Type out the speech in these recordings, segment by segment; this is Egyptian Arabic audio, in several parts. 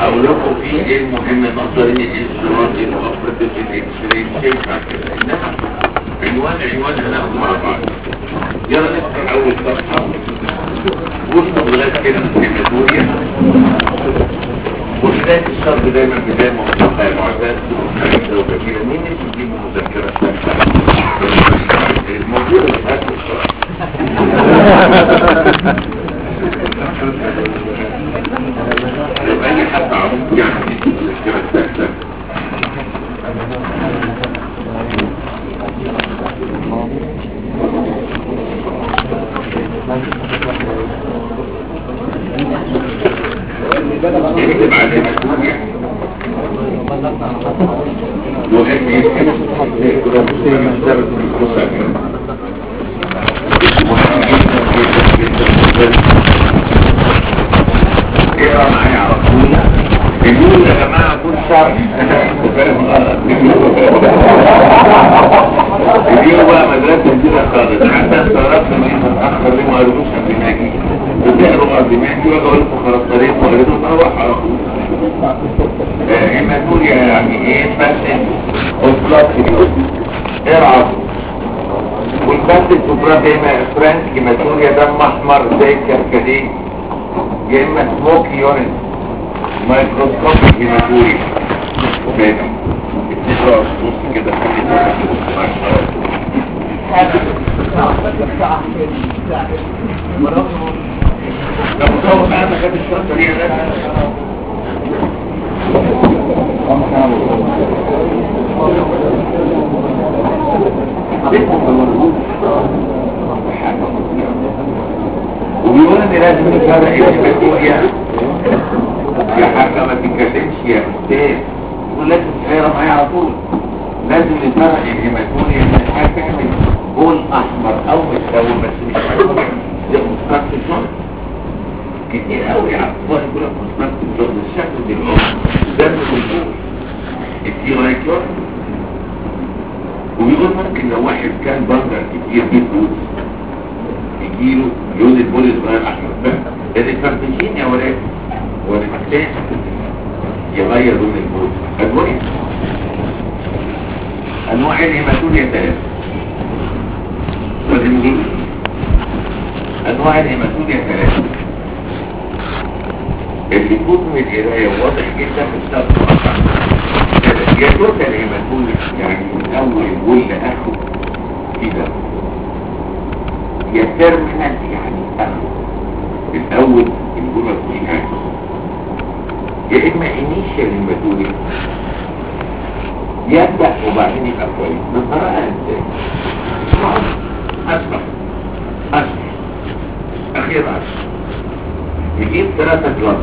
اقول لكم في ايه المهم مصدرين الانسولات المؤقتة في الاكسرين تنفع كده انما عنوان عنوان هناخد مع بعض يلا نفتح اول صفحة وصلوا لغاية كده الهيماتوريا وبداية الشرط دايما بداية مفتوحة يا معتاد حاجة وكبيرة مين اللي يجيب مذكرة الموضوع اللي فات الشرط لو اي حد عمود يعني مذكرة سهلة يكتب عليها الدنيا وهم يكتب اقرا معايا على طول اليوم يا جماعه كل شهر اليوم بقى مدرسه جديده خالص حتى استغربت ان احنا متاخر ليه ما قالوش قبل ما اجي بتقروا قبل ما اجي واجي اقول لكم خلاص طريق وقالوا نروح على طول هيماتوريا يعني ايه فاسد اوفلات ارعب والفاسد سوبرا دايما فرانك هيماتوريا دم احمر زي الكركديه يا اما سموك يورين مايكروسكوبيك هيماتوريا كده اتنين راس نص كده لو مصور معانا خد الشرطة دي يا ناس وبيقول ان لازم نفرق الهيماتوريا يا حاجة ما تتكلمش يا استاذ يقول لازم تقرا معايا على طول لازم نفرق الهيماتوريا من حاجة تعمل بول احمر او متلون بس مش معلومة ده مسكرت الشرط كتير قوي يا عبد يقول لك مسكرت الشرط الشكل دي الام دم والبول التيرايكور وبيقول ممكن لو واحد كان بنجر كتير جدا يجيله لون البول صغير احمر ده لان الفرتشين يا ولاد هو المكان يغير لون البول ادوية انواع الهيماتوريا ثلاثة لازم نقول انواع الهيماتوريا ثلاثة اللي يكون من القراية واضح جدا في السبب يا توتال هيماتوريا يعني من اول بول لاخره كده يا تيرمينال يعني اخره الاول الجمله مفيش حاجه يا اما انيشال هيماتوريا يبدا وبعدين يبقى كويس بطريقه ازاي اسمع اسمع اخيرا اسمع نجيب ثلاثة جلاس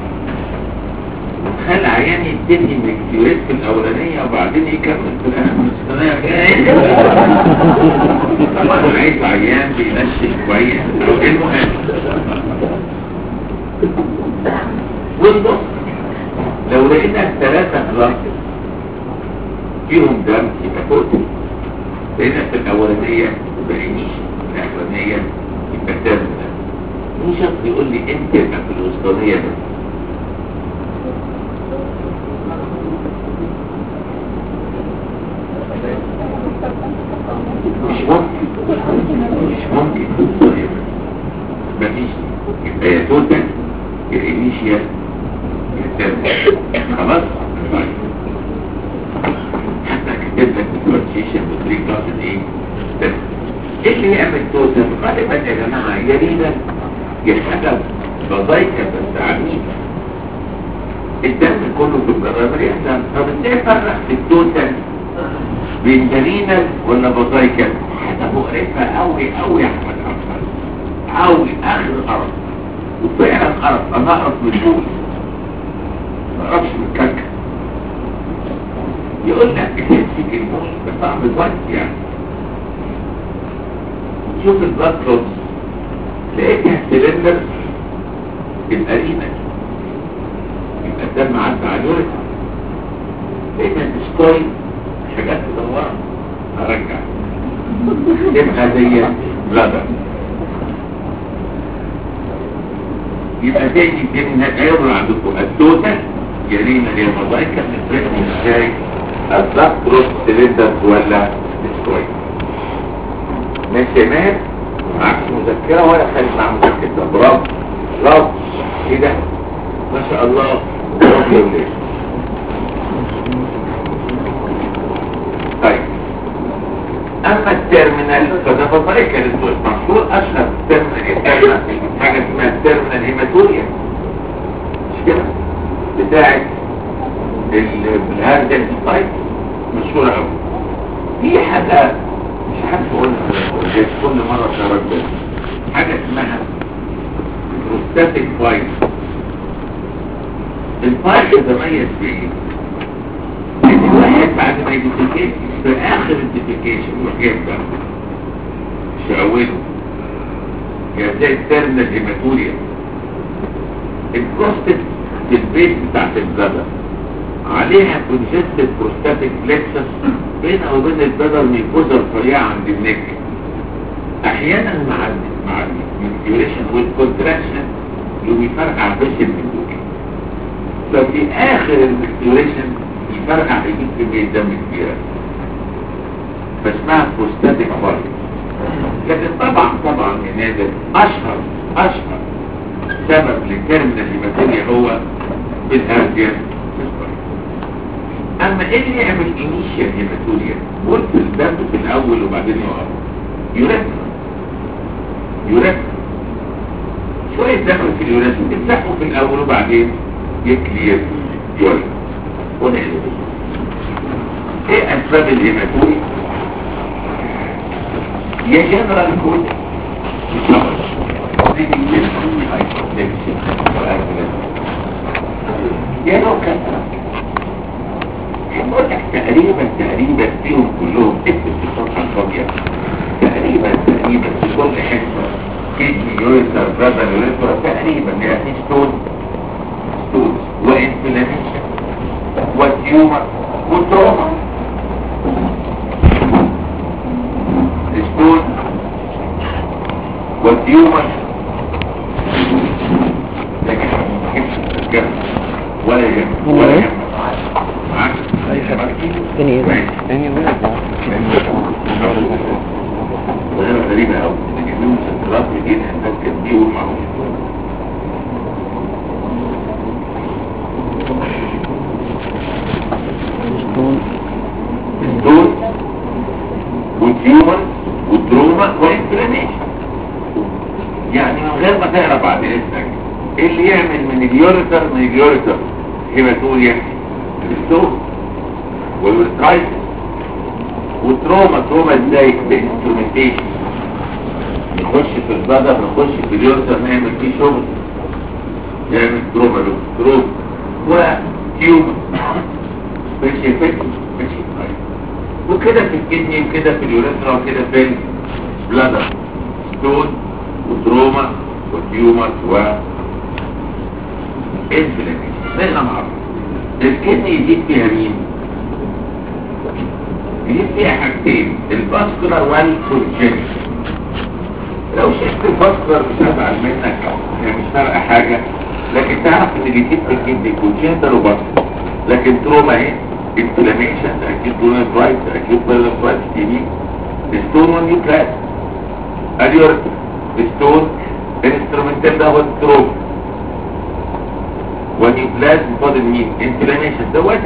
خلى عيان يبتدي من الكتيوريت في الاولانية وبعدين يكمل في الاخر من الثانية طبعا عايز عيان بينشف كويس او ايه المهم والنص لو لقينا ثلاثة كلاس فيهم دم يبقى كوتي لقينا في الاولانية يبقى انيش الاخرانية يبقى دم مين شخص يقول لي انت يبقى في الوسطانية ده مش ممكن مش ممكن مفيش يبقى يا توتال يا انيشيال يا تيرم خلاص حتى كتبت لك الكونسيشن وتري كلاسز ايه بس ايه اللي يعمل توتال غالبا يا جماعه يا رينا يا حاجه بضايقه بس عنيفه الدم كله في الجرامر يحزن طب ازاي افرق في التوتال بين جرينال ولا بوزايكال حاجة مقرفة قوي قوي يا احمد عبد قوي اخر قرف وفعلا قرف انا اقرف من البول ما اقرفش من الكلكة يقول لك تمسك البول بطعم الوقت يعني شوف البلاد كلوز لقيتها سلندر القريبة يبقى الدم عدى على الورق لقيتها ديستويد حاجات مدورة هرجع تبقى زي بلادر يبقى تاني تاني هيقول عندكم التوتال يلينا للموزايكا بنفرقهم ازاي الدكتروس سيلندرز ولا سكويد ماشي يا مان معكش مذكرة ولا خالد مع مذكرة برافو برافو ايه ده ما شاء الله برافو يا ولاد طيب اما التيرمينال فده بطريقة كانت مشهور اشهر تيرمينال التيرمينال حاجة اسمها التيرمينال هيماتوريا مش كده بتاعت الهاردن سبايك مشهورة قوي في حاجة مش عارف اقولها كل مرة تردد حاجة اسمها بروستاتيك فايت الفايت يتميز بايه؟ ان الواحد بعد ما يديفيكيت في اخر الديفيكيشن وكيف بقى مش اوله يعني زي الترمينال هيماتوريا البروستات في البيت بتاعت البلدر عليها كونجستد بروستاتيك فليكسس بينها وبين البلدر ميكوزا رفيعة عند النك احيانا مع ال مع الانفيوريشن والكونتراكشن اللي بيفرقع بس من دول ففي اخر الانفيوريشن يفرقع يجيب كمية دم كبيرة فاسمها بروستاتيك فايت لكن طبعا طبعا يا نادر اشهر اشهر سبب للترمينال هيماتوريا هو بالهارديان اما ايه اللي يعمل انيشيال هيماتوريا قلت الدم في الاول وبعدين يقف يوريثرا يوريثرا شوية دم في اليوريثرا تفتحه في الاول وبعدين يكلير يوريثرا ونقلب ايه اسباب الهيماتوريا يا جنرال كود يا لو كثرة بقول لك تقريبا تقريبا فيهم كلهم اكتب في الصفحة الفاضية تقريبا تقريبا في كل حته كدني يوريثر برادر يوريثر تقريبا يعني ستون ستون وانفلاميشن وتيومر وتروما ستون والتيومر لكن كم ولا يهم ولا يهم معاك اي حاجة تاني ايه تاني وهنا غريبة أوي إن جميع مسكرات بيجين هندسة كبدي والمعروف الدول والتيومر والتروما والانفلاميشن يعني من غير ما تقرا بعد اذنك ايه اللي يعمل من اليوريتر من اليوريتر هيماتوريا الستون والورترايتس والتروما تروما ازاي بانسترومنتيشن نخش في البدر نخش في اليوريتر نعمل فيه شغل نعمل تروما له تروما وتيومر ماشي فكر ماشي طيب وكده في الكدني وكده في اليوريثرا وكده في البلادر ستون وتروما وتيومر و انفلاميشن نقرا مع بعض الكدني يزيد فيها مين؟ يزيد فيها حاجتين الفاسكولار والكونجنت لو شفت الفاسكولار مش هزعل منك هي مش فارقه حاجه لكن تعرف ان اللي يزيد في الكدني كونجنتال وفاسكولار لكن تروما اهي انفلاميشن اكيد بولون برايت اكيد بولون برايت يمين ستون ونيوكلاس اليورت ستون انسترومنتال ده هو التروما ونيوكلاس فاضل مين انفلاميشن ده واجب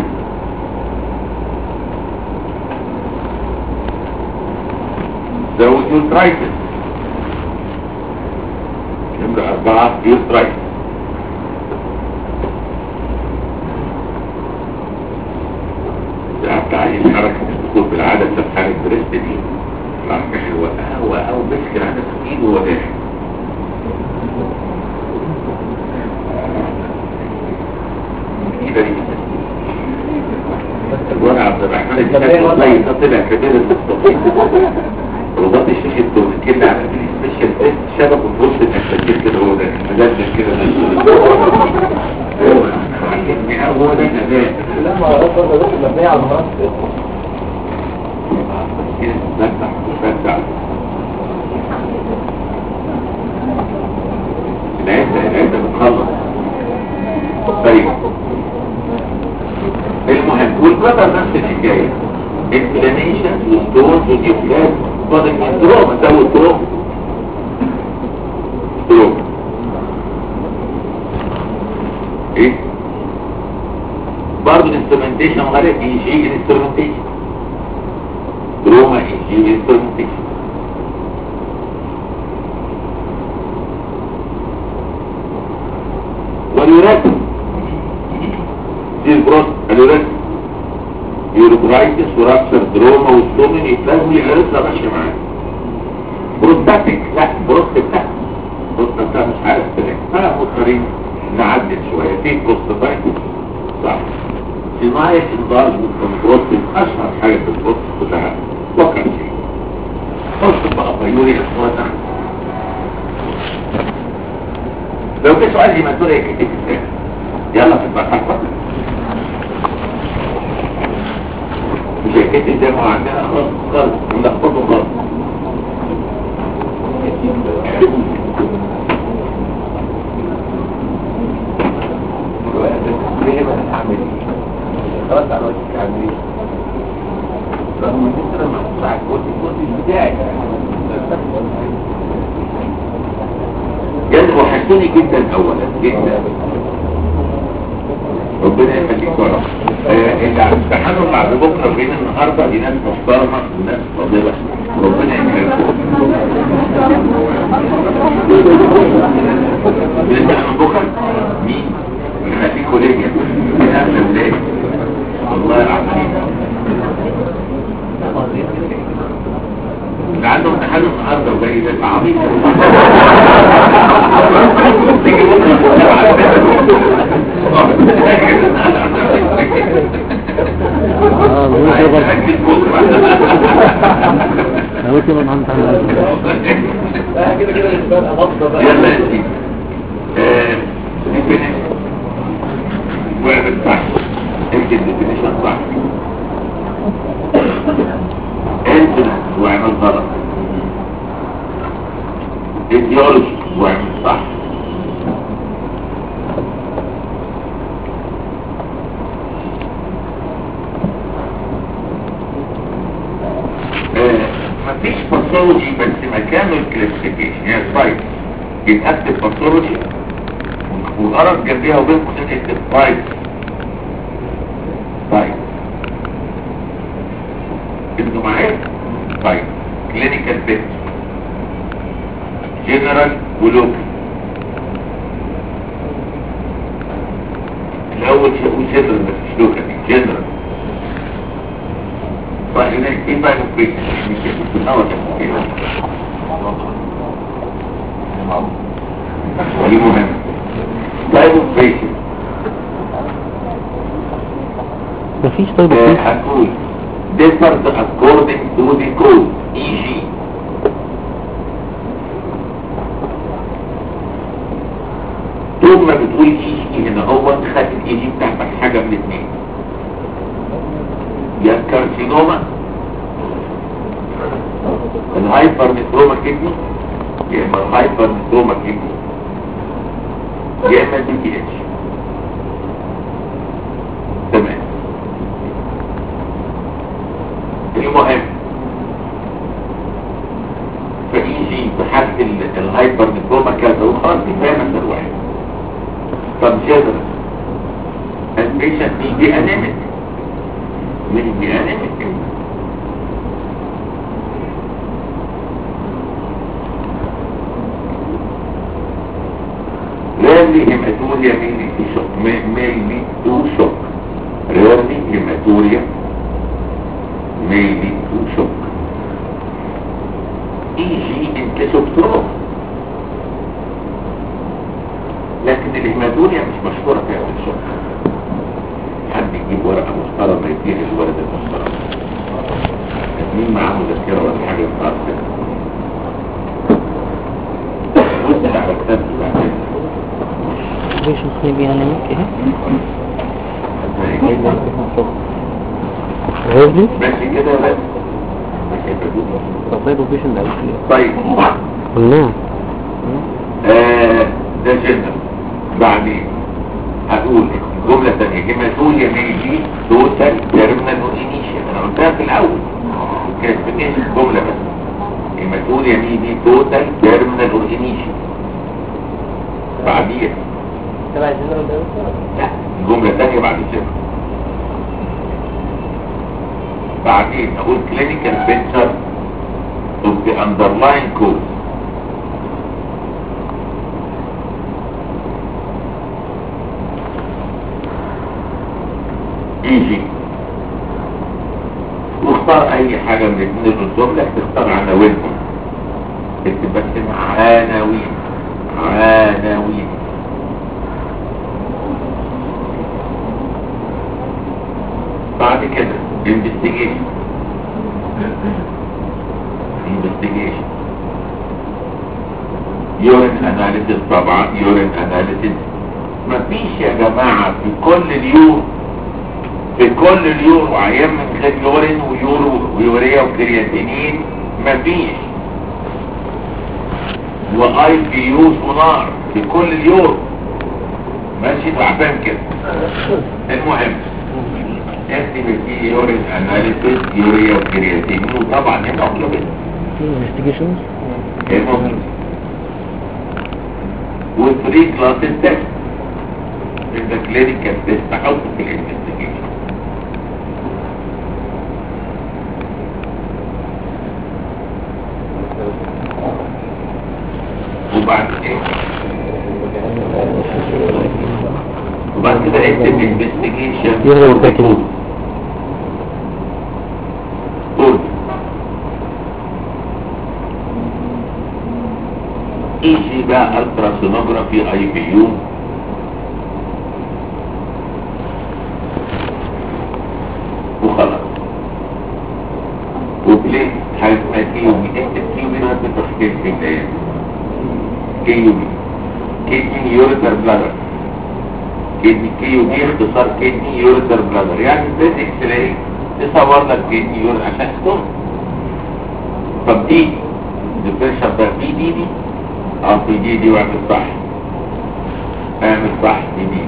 زود يوترايتس نمرة أربعة يوترايتس قعدت عايز حركة الدخول بالعادة سبحان البريست دي حركة حلوة قهوة أو مسك العادة في إيده وهو داخل كده دي الورع عبد الرحمن الجنة والله ده طلع كبير المستطيل رباط الشيخ الدكتور كده على سبيشال تيست شبك وفوز التفكير كده هو ده مدلل كده هو عجبني هو ده نبات لما رفض الروح المبنية على المناطق كده فتح فتح العدة العدة بتخلص طيب البطل نفس الحكاية انفلاميشن وستونز وديفلات فاضل من تروما تسوي تروما تروما ايه برضه الانسترومنتيشن غير اي جي انسترومنتيشن تروما اي جي انسترومنتيشن واليوراتم دي البروست اليوراتم يوروبرايتس ورابسر دروما والسومن يتلازم اللي لسه ماشي معاه بروستاتيك لا بروستاتيك بروستاتيك مش عارف تلاقي انا مضطرين نعدل شويه في بروستاتيك صح صناعة انضاج بالكونتروست اشهر حاجة في البروست كلها وكر شيء خش بقى طيوري اخواتنا لو في سؤال هيماتوري يكتب ازاي يلا في البحث مش هيكتب زي ما هو عندنا خالص خالص ونخبطه خالص خلاص على وجهك عامل ايه رغم ان انت لما تطلع الكوتي الكوتي بتاعك جد وحشتني جدا اولا جدا ربنا يخليك يا رب آه، اللي امتحانوا بعد بكره بين النهارده دي ناس محترمه وناس فاضله ربنا يكرمكم بنمتحن بكره مين؟ خليكوا ليا من اهل الله والله العظيم اللي عنده امتحان النهارده وجاي ده يبقى عبيط تيجي بكره اه بقول كده برضه انا قلت له عم تعمل كده كده الاسباب افضل بقى يلا يا سيدي آه، definition. واعمل صح اكتب definition صح انزل واعمل غلط ideology واعمل صح آه، مفيش باثولوجي بس مكانه الكلاسيفيكيشن يعني سايت يتكتب باثولوجي والغرض جنبيها وبين قوسين اكتب سايت سايت انتوا معايا طيب كلينيكال بيت جنرال ولوكال الاول شافوا جنرال بس مش لوكال جنرال طيب هنا ايه بقى البيت مش في الاول كده ودي مهم طيب البيت مفيش طيب هنقول differs according to the code e.g. طول ما بتقول اي هنا هو خد الاي جي بتاعتك حاجه من الاثنين يا كارسينوما الهايبر نيتروما كدني يا اما الهايبر نيتروما كدني يا اما البي تي اتش تمام المهم فيجي بحد ال- الهايبر نيتروما كذا وخلاص كفايه مثل واحد طب جدرا البيشنت يجي انيميك مش بيانيميك rarely hematuria may lead to shock may, may lead to shock rarely hematuria may lead to shock يجي انتسوبتروف لكن الهيماتوريا مش مشهورة فيها بالشوك حد يجيب ورقة محترمة يدير الولد المحترم مين معاه مذكرة ولا حاجة متعرفة بص على كتاب بعدين ليش الخيب يعني ايه غيرني بس كده بس مش هيبقى تصير وفيشن ده طيب قلنا آه، ده جنرال بعدين هقول جملة تانية هيماتوريا ميجي توتال تيرم توتال تيرمينال اور انيشال بعديها تبع الجنرال ده دكتور؟ لا الجملة الثانية بعد كده بعدين اقول clinical picture of the underlying cause ايجي واختار اي حاجة من الاثنين اللي قدام لك تختار عناوينهم اكتب بس عناوين عناوين بعد كده investigation investigation urine analysis طبعا urine analysis مفيش يا جماعة في كل اليوم في كل اليورو عيان من غير يورين ويورو ويوريا وكرياتينين مفيش واي بي يو سونار في كل اليورو ماشي تعبان كده المهم اكتب فيه يورين اناليسيس يوريا وكرياتينين وطبعا هيموجلوبين investigations هيموجلوبين وفري كلاس تيست انت كلينيكال تيست حطه في الانفستيجيشن وبعد ايه وبعد كده اكتب انفستيجيشن يغلب التأكيد. قول ايجي بقى التراسونوجرافي اي بي يو وخلاص وبليه حاجه اسمها كيو بي اكتب كيو بي نفس التشخيص في البداية كيو بي كيدني يوريتر بلادر كيدني كيو بي اختصار كيدني يوريتر بلادر يعني بيزك تلاقي تصور لك كيدني يوريتر عشان تكون طب دي الدبريشن ده في دي دي اه في دي دي واعمل صح اعمل صح دي دي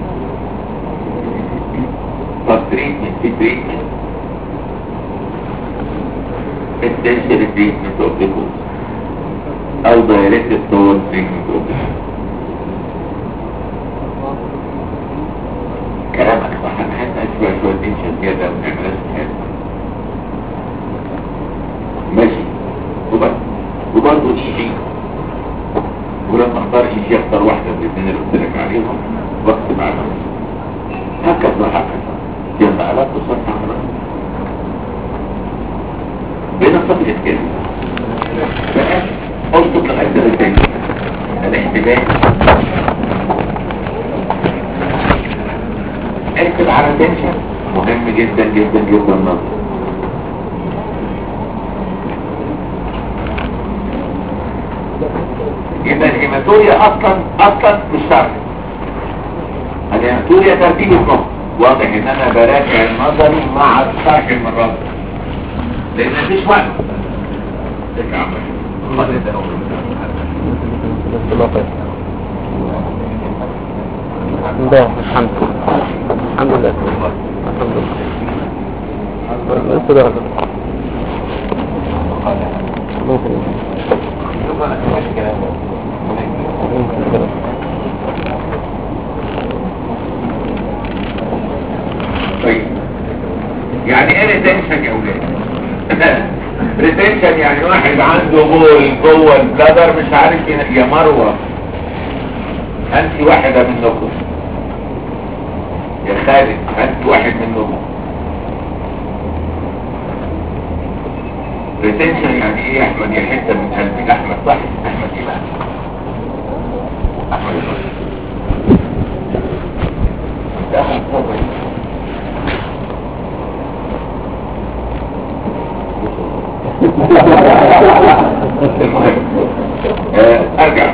طب تريتمنت في تريتمنت essential treatment of the cause او directed towards treatment of the cause كلامك صح انا حاسس اشبه شوية تنشن كده ونعملها حاجة ماشي وبس وبرضه يجي ولما اختار يجي اختار واحدة من الاثنين اللي قلت لك عليهم واكتب عنهم هكذا هكذا يلا علاقة صوت عمران بين صفحة كده بقى اصدق لغاية الثاني الاحتباس اكتب على تنشن مهم جدا جدا جدا نظر يبقى الهيماتوريا اصلا اصلا مش شرط الهيماتوريا ترتيب النص واضح ان انا براجع النظري مع الشرح المرات لان مفيش وقت ازيك يا عم خد انت اول ده الحمد لله الحمد لله الحمد لله لسه درجة ممكن ممكن طيب يعني ايه ريتنشن يا اولاد ريتنشن يعني واحد عنده بول جوه البلادر مش عارف ين- يا مروه انت واحده منكم يا خالد انت واحد منكم ريتنشن يعني ايه يا احمد يا حته من قلبي احمد صح احمد ايه بقى احمد إيه بقى؟ ده أحمد صح. المهم آه، ارجع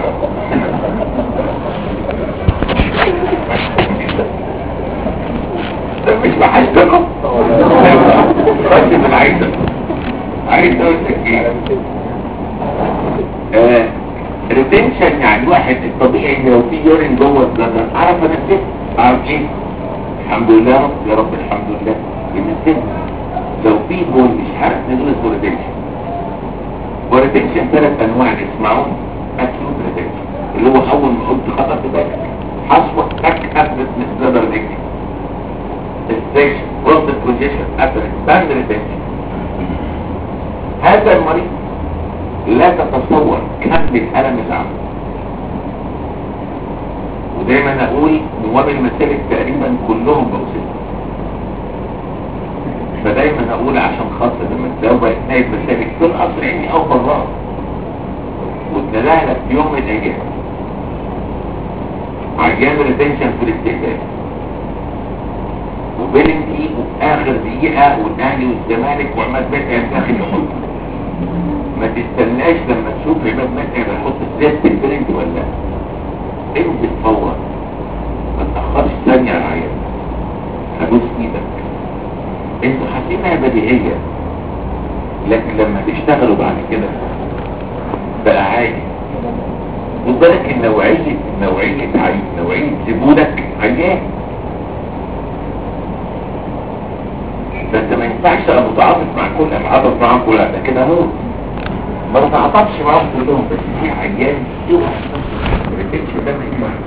ده مش بحسكم بس من عايزة عايز اقول لك ايه آه، ريتنشن يعني واحد الطبيعي ان لو في يورين جوه البلدر عرف انفسه عارف ايه الحمد لله يا رب يا رب الحمد لله بنفسه لو في بول مش عارف نقول اسمه ريتنشن وريتنشن ثلاث انواع اسمعوا اكيوت ريتنشن اللي هو اول ما قلت خطأ في بالك حصوة تك اثبت مصدر ذكي السيشن بروست كونجيشن اثبت باند ريتنشن هذا المريض لا تتصور كم الالم اللي عنده ودايما اقول نواب المسالك تقريبا كلهم بوصل فدايما اقول عشان خاطر لما تلاقوا بقى نايب مسالك في القصر عيني او براه وتلاقيها في يوم من الايام عيان ريتنشن في الاستقبال وبيلنتي وفي اخر دقيقه والاهلي والزمالك وعماد متعب داخل يحط ما تستناش لما تشوف عماد متعب هيحط زيت البيلنتي ولا لا انزل فورا ما تاخرش ثانيه على العيان هدوس ايدك انتوا حاسينها بديهيه لكن لما تشتغلوا بعد كده بقى عادي خد بالك ان نوعيه نوعيه عي... نوعيه زبونك عيان فانت ما ينفعش تبقى متعاطف مع كل متعاطف معاهم كلها ده كده موت ما تتعاطفش معاهم كلهم بس في عيان اوعى ما تكتبش ده ما ينفعش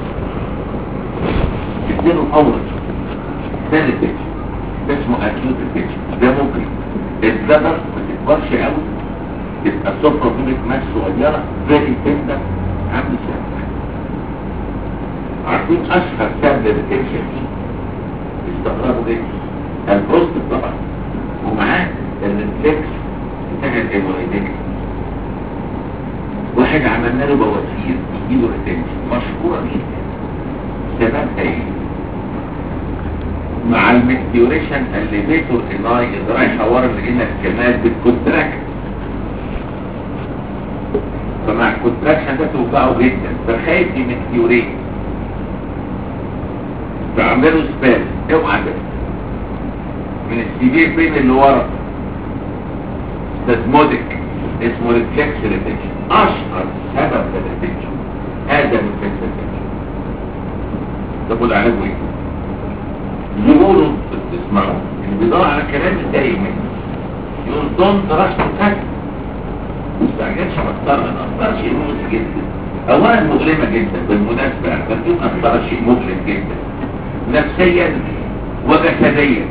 تديله فورا ده الريتنشن ده اسمه اكيوت ريتنشن ده ممكن الزبر ما تكبرش قوي تبقى السفرة بيبك ماس صغيرة فيري تندر عامل سهل عارفين اشهر سبب للريتنشن دي استغربوا جدا البروست طبعا ومعاه الريفلكس بتاع الهيموريدكس واحد عملنا له بواسير يجيله ريتنشن مشهورة جدا سببها ايه؟ مع المكتيوريشن الليفيتور اناي ازراع حوار اللي هنا الكمال بالكونتراكت فمع الكونتراكشن ده توجعه جدا فخايف يمكتيوريت فعمله سباس اوعى ده من السيفير بين اللي ورا سبازموديك اسمه ريفلكس ريتنشن اشهر سبب للريتنشن هذا الريفلكس ريتنشن طب والعلاج ايه؟ يقولوا تسمعوا اللي بيدور على كلام يتضايق منه يقول دونت راش تتاك ما استعجلش مقدرة مقدرة شيء مؤذي جدا اولا مؤلمة جدا بالمناسبة تركيب مقدرة شيء مؤلم جدا نفسيا وجسديا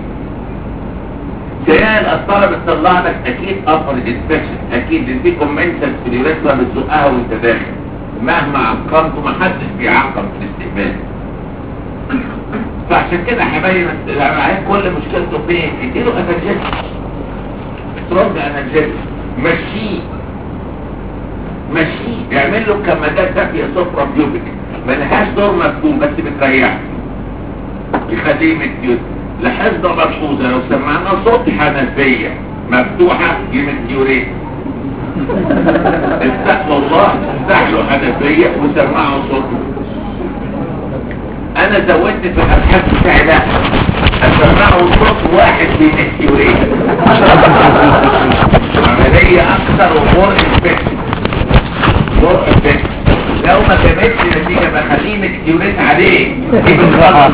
سيان القسطرة بتطلع لك اكيد افر انفكشن اكيد ان في كومنتال في اليوريثرا بتزقها وانت داخل مهما عقمت محدش بيعقم في الاستقبال فعشان كده حبايبي العيان كل مشكلته فين اديله انرجيتك سترونج انرجيتك مشيه مشيه اعمل له كمادات دافيه سفرة بيوبك ملهاش دور مفهوم بس بتريحه يخليه مديوت لحظة ملحوظة لو سمعنا صوت حنفية مفتوحة يمديوريت افتح له الله افتح له حنفية وسمعه صوته انا زودت في الابحاث بتاعي ده اسمعه صوت واحد بيمديوريت عملية اكثر ومور انفكشن مور انفكشن لو ما جابتش نتيجة بخليه مديوريت عليه دي بالغلط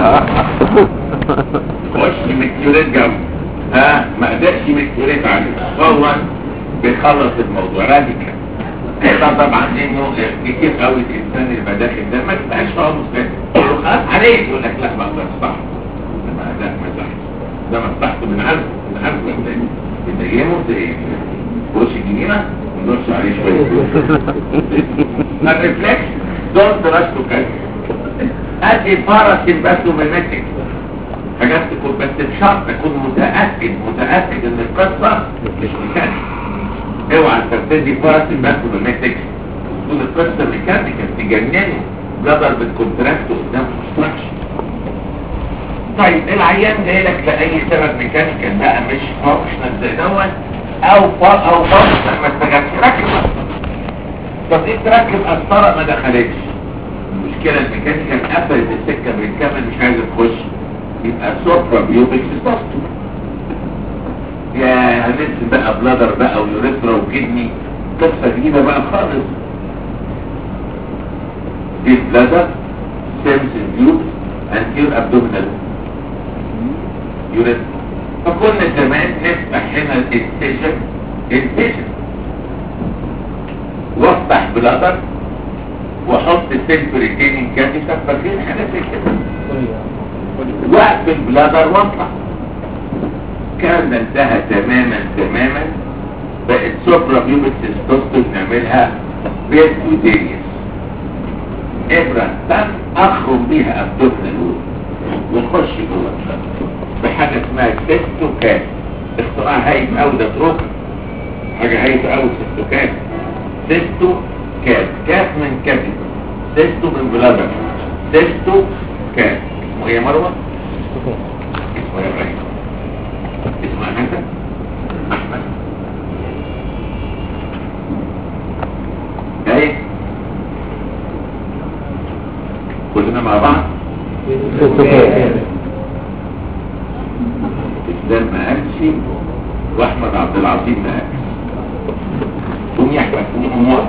خش مكتوريت جنبه ها ما قدرش مكتوريت عليه هو بيخلص الموضوع راديكال ده طبعا انه كتير قوي الانسان اللي بقى داخل ده ما تبقاش فاهم مستقبل خلاص عليك يقول لك لا ما اقدرش صح ما ده ما صح ده مصلحته من عارفه من عارفه انت بتنيمه زي وش الجنينه ونرش عليه شويه الريفلكس دونت راش تو كاي ادي فرس الباثوميمتك حاجات تكون بس بشرط تكون متأكد متأكد ان القصة مش ميكانيك اوعى تبتدي فرس الباثوميمتك تكون القصة ميكانيكال تجننه ده ضربة كونتراكت قدام كونستراكشن طيب العيان جاي لك لأي سبب ميكانيكال بقى مش فانكشنال زي دوت او فا او فانكشنال ما اشتغلش ركب طب ايه تركب قسطرة ما دخلتش المشكلة الميكانيكال قفلت السكة بالكامل مش عايز تخش يبقى سوبرا بيوبك سيستم يا هنرسم بقى بلادر بقى ويوريثرا وكدني قصة جديدة بقى خالص دي بلادر سيمس بيوب انتير ابدومينال يوريثرا فكنا زمان نفتح هنا الانتيشن انتيشن وافتح بلادر واحط سيلف ريتيننج كاتيتر فاكرين حاجات زي كده واقفل بلادر واطلع كان ده انتهى تماما تماما بقت سوبرا بيوبك سيستوستول نعملها بيركوتيريوس ابرة تم اخرم بيها ابدومينال وول ونخش جوه الشرج بحاجه اسمها سيستوكات اختراع هايف قوي ده تروكا حاجه هايف قوي سيستوكات سيستو كات كات من كاتيتر سيستو من بلادر سيستو كات اسمه ايه يا مروه؟ اسمه ايه يا ابراهيم؟ اسمه ايه حسن؟ احمد ايه كلنا مع بعض اسلام ما قالش واحمد عبد العظيم ما قالش قوم يا احمد قوم قوم وقف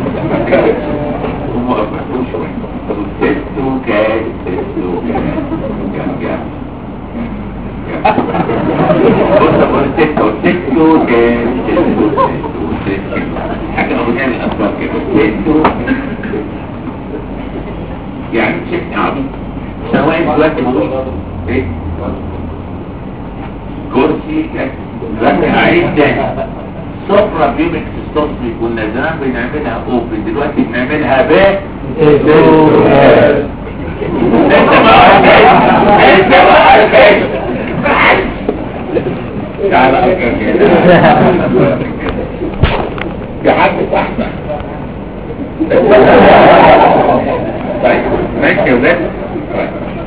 قوم وقف قوم شويه سيستو كات سيستو كات جا جا بص بص سيستو سيستو كات سيستو سيستو سيستو حاجه اغنيه من الاطفال كده سيستو يعني شفت عبيط سواء دلوقتي بقول ايه كرسي دلوقتي عايز تاني صفرة بيبك سيستوسمي كنا زمان بنعملها اوبن دلوقتي بنعملها ب انت ما عارف انت ما عارف تعالى افكر كده يا حاج صاحبك طيب ماشي يا ولاد طيب.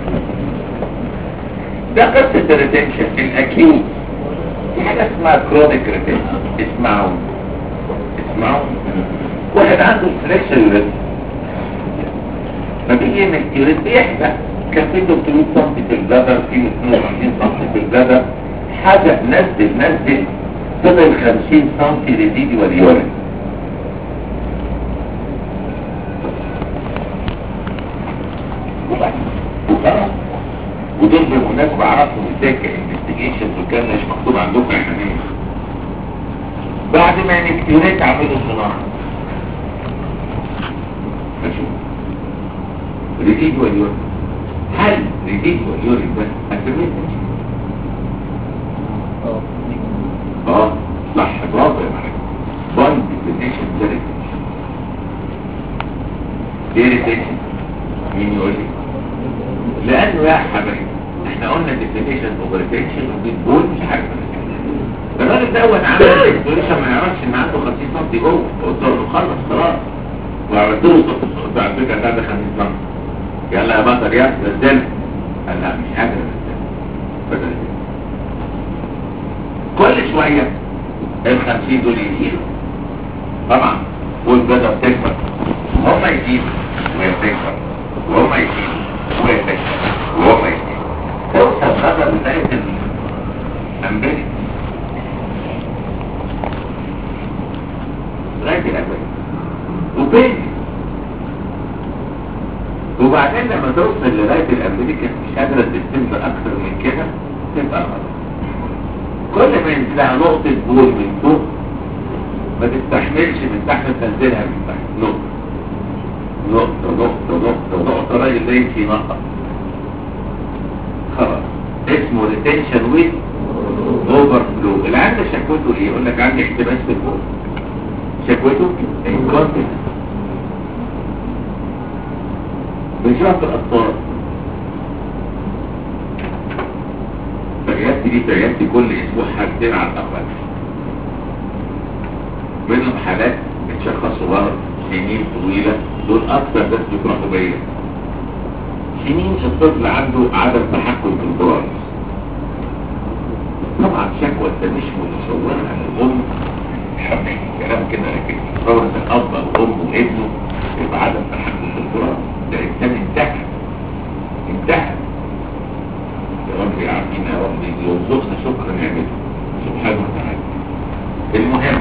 ده قصة الريتنشن الأكيد في حاجة اسمها كرونيك ريتنشن اسمعوا اسمعوا واحد عنده سليكشن ريتن فبيجي يعمل يوريد بيحبق كان في 300 سم في البلادر في 22 سم في البلادر حاجة نزل نزل فضل 50 سم ريزيدي واليورين وخلاص ودول بالمناسبة عرفوا ازاي كانفستيجيشن والكلام ده مش مكتوب عندكم يا حنين بعد ما نكتيريت عملوا صناعة فشوف ريديد واليورين هل ريديد واليورين ده اسميه اه صح برافو يا معلم بوند ديفينيشن ده ريتنشن ليه ريتنشن مين يقول لي لانه يا حبايبي احنا قلنا ديفينيشن اوف ريتنشن وبتقول مش عارف الراجل دوت عمل ديفينيشن ما يعرفش ان عنده 50 سم جوه قلت له خلص خلاص وعملت له قلت على فكره ده 50 سم يلا يا بطل يا نزلها قال لا مش قادر انزلها بدل كل شويه ال 50 دول يزيدوا طبعا والجدع بتكبر هم يزيدوا وهي بتكبر وهم يزيدوا وهي بتكبر وهم يزيدوا توصل غدا لغايه الامبيريك لغايه الامبيريك وبين وبعدين لما توصل لغايه الامريكا مش قادره تستمر اكتر من كده تبقى غلط كل ما ينزل لها نقطه بول من فوق ما تستحملش من تحت تنزلها من تحت نقطه نقطه نقطه نقطه نقطه راجل ده يمشي نقط خلاص اسمه ريتنشن ويت اوفر فلو اللي عنده شكوته ايه يقول لك عندي احتباس في البول شكوته انكونتنس بنشوفها في الأطفال فرياتي دي فرياتي كل أسبوع حاجتين على الأقل منهم حالات بتشخصوا ورا سنين طويلة دول أكثر ناس بيفرحوا بيا سنين الطفل عنده عدم تحكم في البراز طبعا شكوى انت مش متصورة عن الأم حبيبي كلام كده لكن تصور ان الأب أو الأم وابنه يبقى عدم تحكم في البراز ده انسان انتهى انتهى يا رب يعافينا يا رب يرزقنا شكرا نعمته سبحانه وتعالى المهم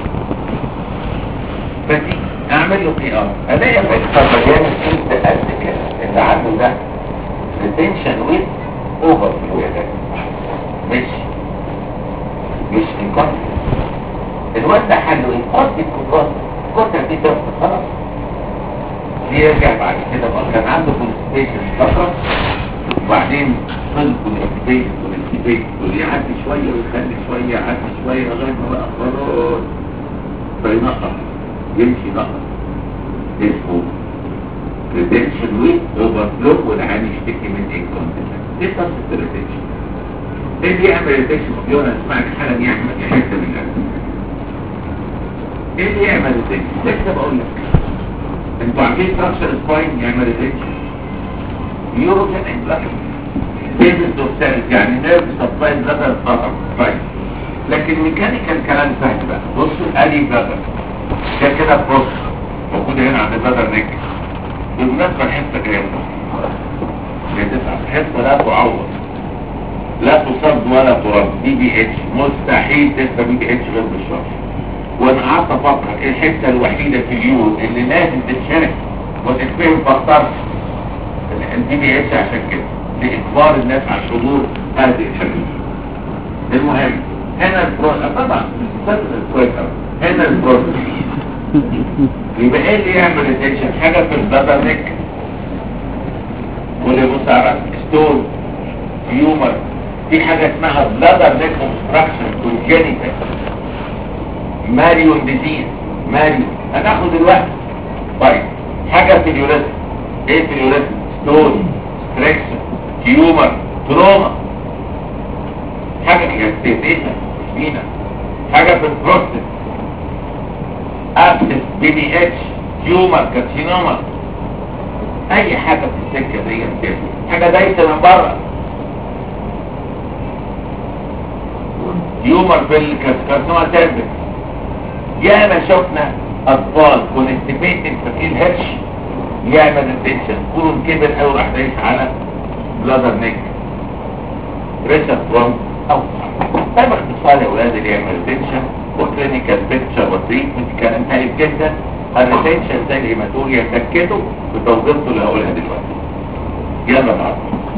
فتي اعمل له بي ار الاقي في الخرجان السلط قد كده اللي عنده ده ريتنشن ويز اوفر فلو يا ده مش مش انكونتنس الواد ده حله ايه؟ قصدي الكبرات كتر دي جدا خلاص يرجع بعد كده بقى كان عنده كونستيشن فترة وبعدين فضل كونستيشن كونستيشن ويعدي شوية ويخلي شوية يعدي شوية لغاية ما بقى خلاص فينقص يمشي نقص اسمه ريتنشن ويت اوفرفلو والعين يشتكي من انكونتنس دي قصة الريتنشن ايه اللي يعمل ريتنشن مليون اسمعك حالا يعمل يحس من القلب ايه اللي يعمل ريتنشن لسه بقول لك انتوا عارفين فراكشر سباين يعمل ريتنشن نيوروجين انفلاكشن ديفيد دوسالس يعني نيرف سبلاي بلادر سباين لكن ميكانيكال كلام سهل بقى بصوا ادي بلادر ده كده بروس موجود هنا عند بلادر نيك بالمناسبة الحته جايه هي تسعة حته لا تعوض لا تصد ولا ترد دي بي اتش مستحيل تسمى بي بي اتش غير بالشرط وانا قعدت افكر ايه الحته الوحيده في اليورو اللي لازم تتشرح وتتفهم فاخترت الدي بي اتش عشان كده لاجبار الناس على حضور هذه الحدود المهم هنا البرو طبعا استاذ كويس أوي. هنا البرو يبقى ايه اللي يعمل ريتنشن حاجه في البلادر نيك واللي بص على ستون تيومر في حاجه اسمها بلادر نيك اوبستراكشن كونجينيتال ماريون ديزيز ماريون هناخد الوقت طيب حاجه في اليوريثم ايه في اليوريثم ستون ستريكشن تيومر تروما حاجه يكتبينا مينا حاجه في البروستات ابسس بي بي اتش تيومر كارسينوما اي حاجه في السكه دي كده حاجه دايسه من بره تيومر في الكارسينوما سيرفكس ياما شفنا اطفال كونستيبيتد فاكرين هيرش يعمل التنشن كلهم كبر قوي راح دايس على بلادر نيك بريشر فروم او ده باختصار يا ولاد اللي يعمل التنشن وكلينيكال بيكتشر وتريتمنت كلام هايل جدا الريتنشن زي الهيماتوريا تاكدوا بتوظيفته اللي هقولها دلوقتي يلا بعض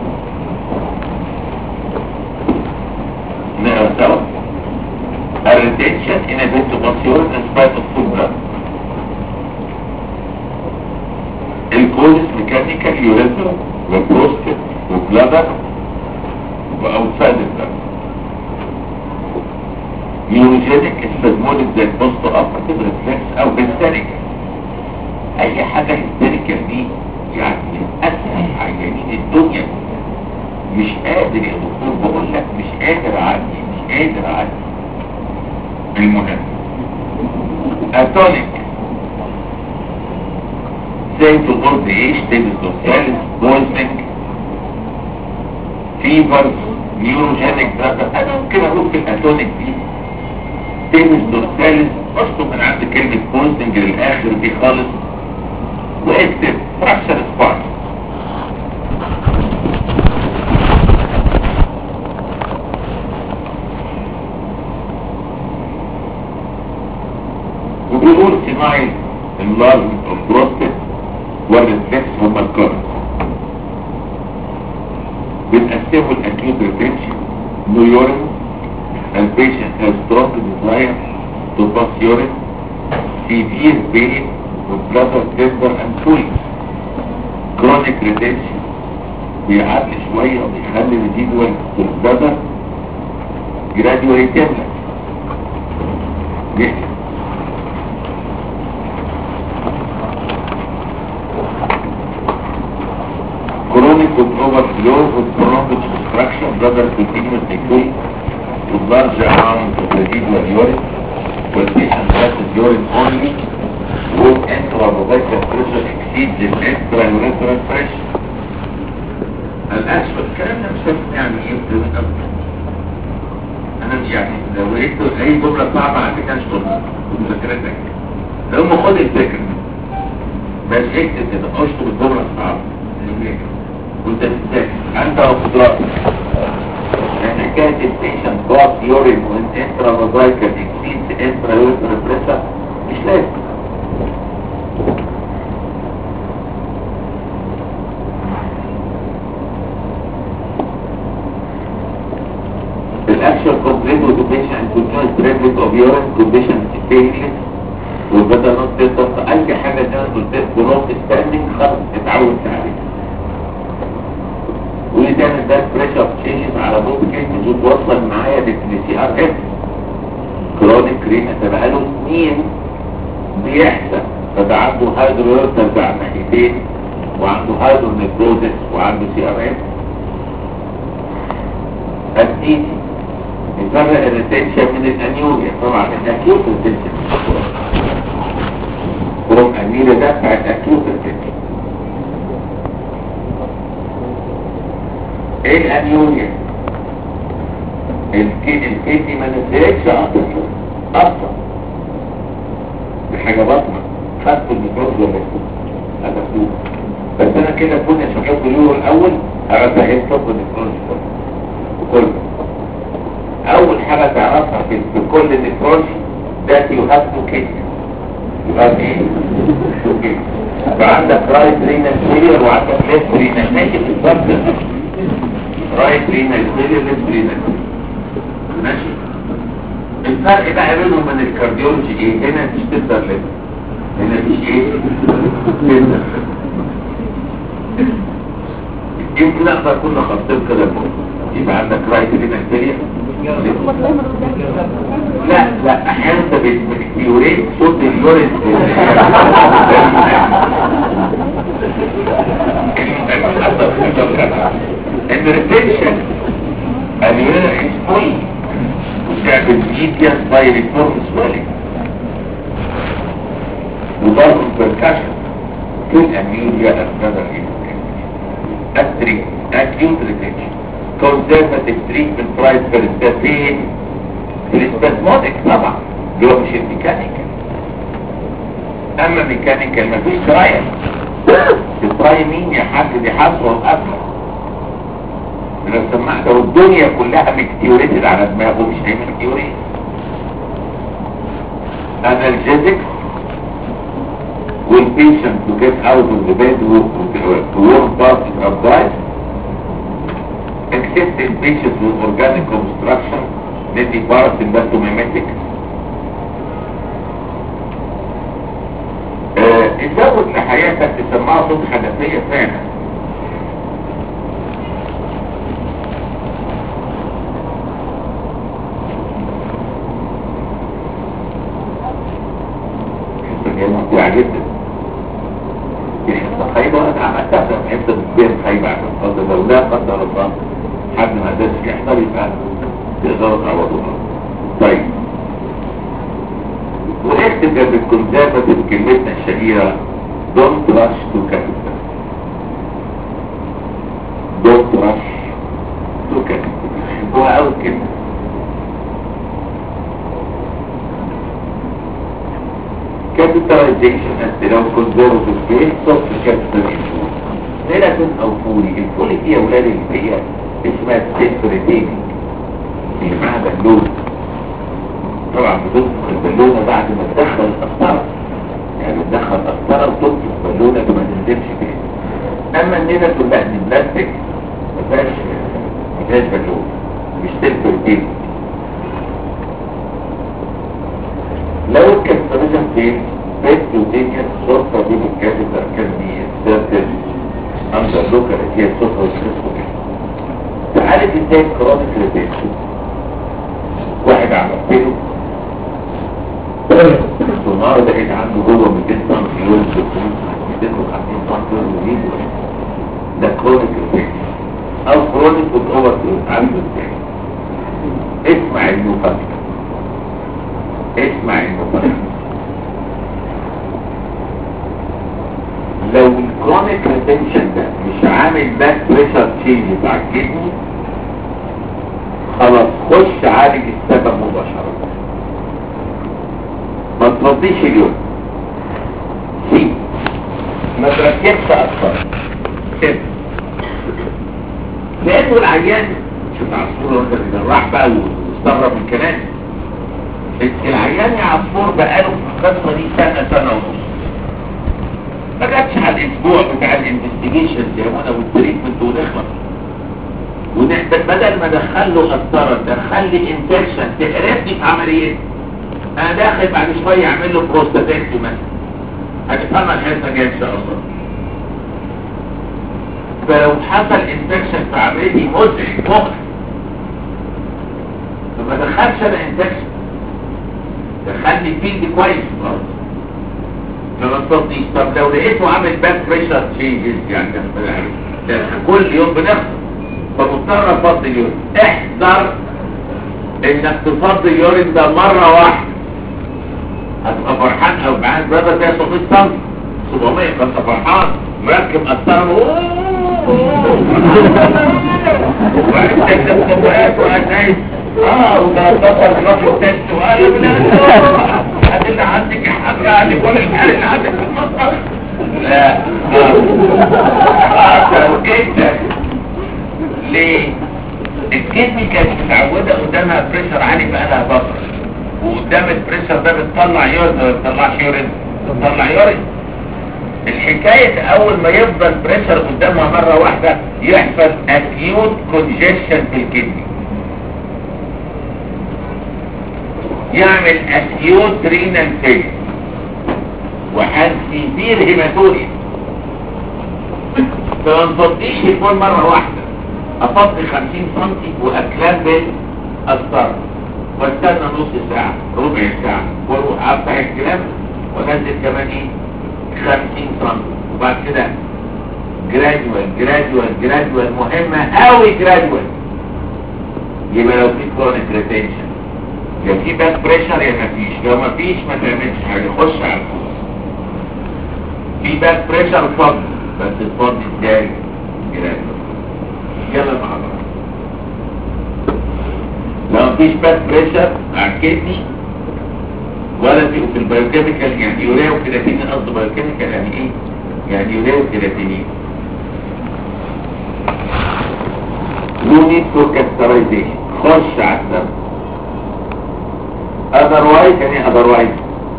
نقرا سوا الريتنشن in a ventobacterium in spite of full blood الكولس ميكانيكال يوريثم وبروستات وبلادر واوتسايد البلاد نيوروجينيك اسبازموليك زي البوست ابرتيف ريفلكس او هيستيريك اي حاجه هيستيريكال دي يعني من اسهل عيانين الدنيا مش قادر يا دكتور بقول لك مش قادر اعدي مش قادر اعدي المهم اتونيك زي في الارض ايش تلبس دوسالس بويزنج فيفرز نيوروجينيك دراجة انا ممكن اقول في الاتونيك دي تلبس دوسالس اصله من عند كلمة بويزنج للاخر دي خالص واكتب فراكشر سبارك وبيقول صناعي اللارج اوف بروستات والريفلكس هما الكارنس بنقسمه الاكيوت ريتنشن نو يورين البيشنت has strong desire to pass urine severe pain وبلاتر تمبر and fluid chronic retention بيعدي شوية وبيخلي الريديوال في البلاتر gradually تملى يحكي chronic with overflow with chronic obstruction bladder continuous decay with large amount of residual urine where patient passes urine only with intravenous pressure exceeds the extraurethral pressure الأسفل الكلام ده مش فاهم يعني ايه بدون أبدا أنا مش يعني لو لقيت أي جملة صعبة على فكرة اشطر مذاكرتك لو ما خد الفكرة بس اكتب كده اشطر الجملة الصعبة اللي هي وانت بتذاكر انت وقدرات لان حكايه البيشنت جوت يورين وان انترا فازايكال اكسيد انترا يورين بريشر مش لازم الاكشن كومبليت with the patient continuous triplet of urine condition painless وبدأ نص الضغط أي حاجة زي ما قلت لك بنص ستاندنج خلاص اتعودت عليها واللي تعمل ده بريشر تشينجز على بوب كيس وتوصل معايا للسي ار اس كرونيك رينا ده بقاله سنين بيحصل فده عنده هايدرويرتر على الناحيتين وعنده هايدرونيكروزس وعنده سي ار اس التيتي يفرق الريتنشن من الانيوريا طبعا الاكيوت ريتنشن كروم انيوريا ده بتاع الاكيوت ريتنشن ايه الانيوريا الكي- الكيدني ما نزلتش اصلا اصلا دي حاجه بطنه خدت الميكروب ولا هذا فلوس بس انا كده كنت شغال باليورو الاول هبقى طب النيكرولوجي كله اول حاجه تعرفها في في كل نيكرولوجي ده يو هاف تو كيد يو هاف ايه تو كيد فعندك رايت رينال فيلير وعندك ليفت رينال ماشي في الضبط رايت رينال فيلير ليفت رينال ماشي الفرق بقى بينهم من الكارديولوجي ايه هنا مفيش تقدر ليفت هنا مفيش ايه تقدر يمكن اقدر اكون خطيت كده فوق يبقى عندك رايت رينال فيلير لا لا احيانا انت بتيوريت صوت اليورين ان ريتنشن اليورين is full وتعمل ميديان بايريفورم سوالي وضرب بركاشن في الاميليا النظر التريك acute retention conservative treatment price for الستاتين الاسباسمودك طبعا اللي هو مش الميكانيكال اما ميكانيكال مفيش ترايل الترايل مين يا حاج دي حصوة وقفلة لو سمعت لو الدنيا كلها مكتيوريتد على دماغه مش هيعمل كتيوريت analgesics will patient to get out of the bed to, to work past the upright except in patients with organic obstruction ندي parasympathomimetics آه، تزود لحياتك تسمعها صوت حنفية فعلا حسن هي ممتعة جدا دي حصة خايبة انا عملتها في حصة بين خايبة عشان خاطر لو لا قدر الله حد ما قدرش يحضر يبقى تقدروا تعوضوها طيب واكتب جنب الكونسيرفاتيف كلمتنا الشهيرة don't rush to capital don't rush to capital يحبوها قوي كلمة capitalization and لو conservative case soft capital insurance نيلة او فولي الفولي دي يا ولاد اللي هي اسمها سيلف ريتيننج اللي معاها بالون طبعا بتنفخ البالونة بعد ما تدخل القسطرة يعني تدخل قسطرة وتنفخ بالونة ما تنزلش فيها اما النيلة كلها دي بلاستيك ما فيهاش ما فيهاش بالون مش سيلف ريتيننج لو الكابتاليزم فين بيتوتينيا الصورة دي بالكاتبة كان دي inserted under local هي الصورة والسيسكو تعالج ازاي الكرونيك ريتيشن واحد عمل له السونار ده ايه عنده جوه 200 سم يورين 250 سم يورين ده كرونيك ريتيشن او كرونيك اوفر عنده ازاي اسمع المفاجأة اسمع المفاجأة لو الكرونيك ريتنشن ده مش عامل باك بريشر تشينج بتاع الكدني خلاص خش عالج السبب مباشرة ما تفضيش اليوم سي ما تركبش اكتر سيب لانه العيان شوف عصفور وانت بيجرح بقى واستغرب من كلامي العيان يا عصفور بقاله في القصه دي سنه سنه ونص ما جاتش على الاسبوع بتاع الانفستيجيشن يا منى والتريتمنت ونخلص ونحتاج بدل ما ادخل له قسطره دخل لي انفكشن تقرفني في عمليتي انا داخل بعد شويه اعمل له بروستاتكتي مثلا هتفهمها الحصه الجايه ان شاء الله فلو حصل انفكشن في عمليتي مزعج مخ فما دخلش انا انفكشن دخلني فيلد كويس برضه فما تصديش طب لو لقيته عامل باك بريشر تشينجز يعني ده كل يوم بنخسر فمضطر افضي اليورين احذر انك تفضي اليورين ده مرة واحدة هتبقى فرحان او معاك برادة فيها 700 سم 700 فانت فرحان مركب قسطرة وانت كتبت وقات وقات نايس اه وده بطل تروح له تست وقال لا هات اللي عندك يا حاج يعني كل الحال اللي عندك في المطبخ لا اه جدا ليه؟ الكدني كانت متعودة قدامها بريشر عالي بقالها فترة وقدام البريشر ده بتطلع يورين ما بتطلعش يورين بتطلع يورين الحكاية اول ما يفضل بريشر قدامها مرة واحدة يحصل اكيوت كونجيشن في الكدني يعمل اكيوت رينال فيل وحال سيفير هيماتوريا فما نفضيش يكون مرة واحدة افضي 50 سم واكلام بالقسطره واستنى نص ساعة ربع ساعة واروح افتح الكلام وانزل كمان ايه 50 سم وبعد كده جراديوال جراديوال جراديوال مهمة قوي جراديوال يبقى لو في كرونيك ريتنشن يا في باك بريشر يا مفيش لو مفيش ما تعملش حاجة خش على الفوز في باك بريشر فضل بس الفضل ازاي جراديوال يلا مع بعض لو مفيش باك بريشر على الكدني ولا في في البايوكيميكال يعني يوريا وكرياتين قصد بايوكيميكال يعني ايه يعني يوريا وكرياتينين no need for catheterization خش على الدم otherwise يعني ايه otherwise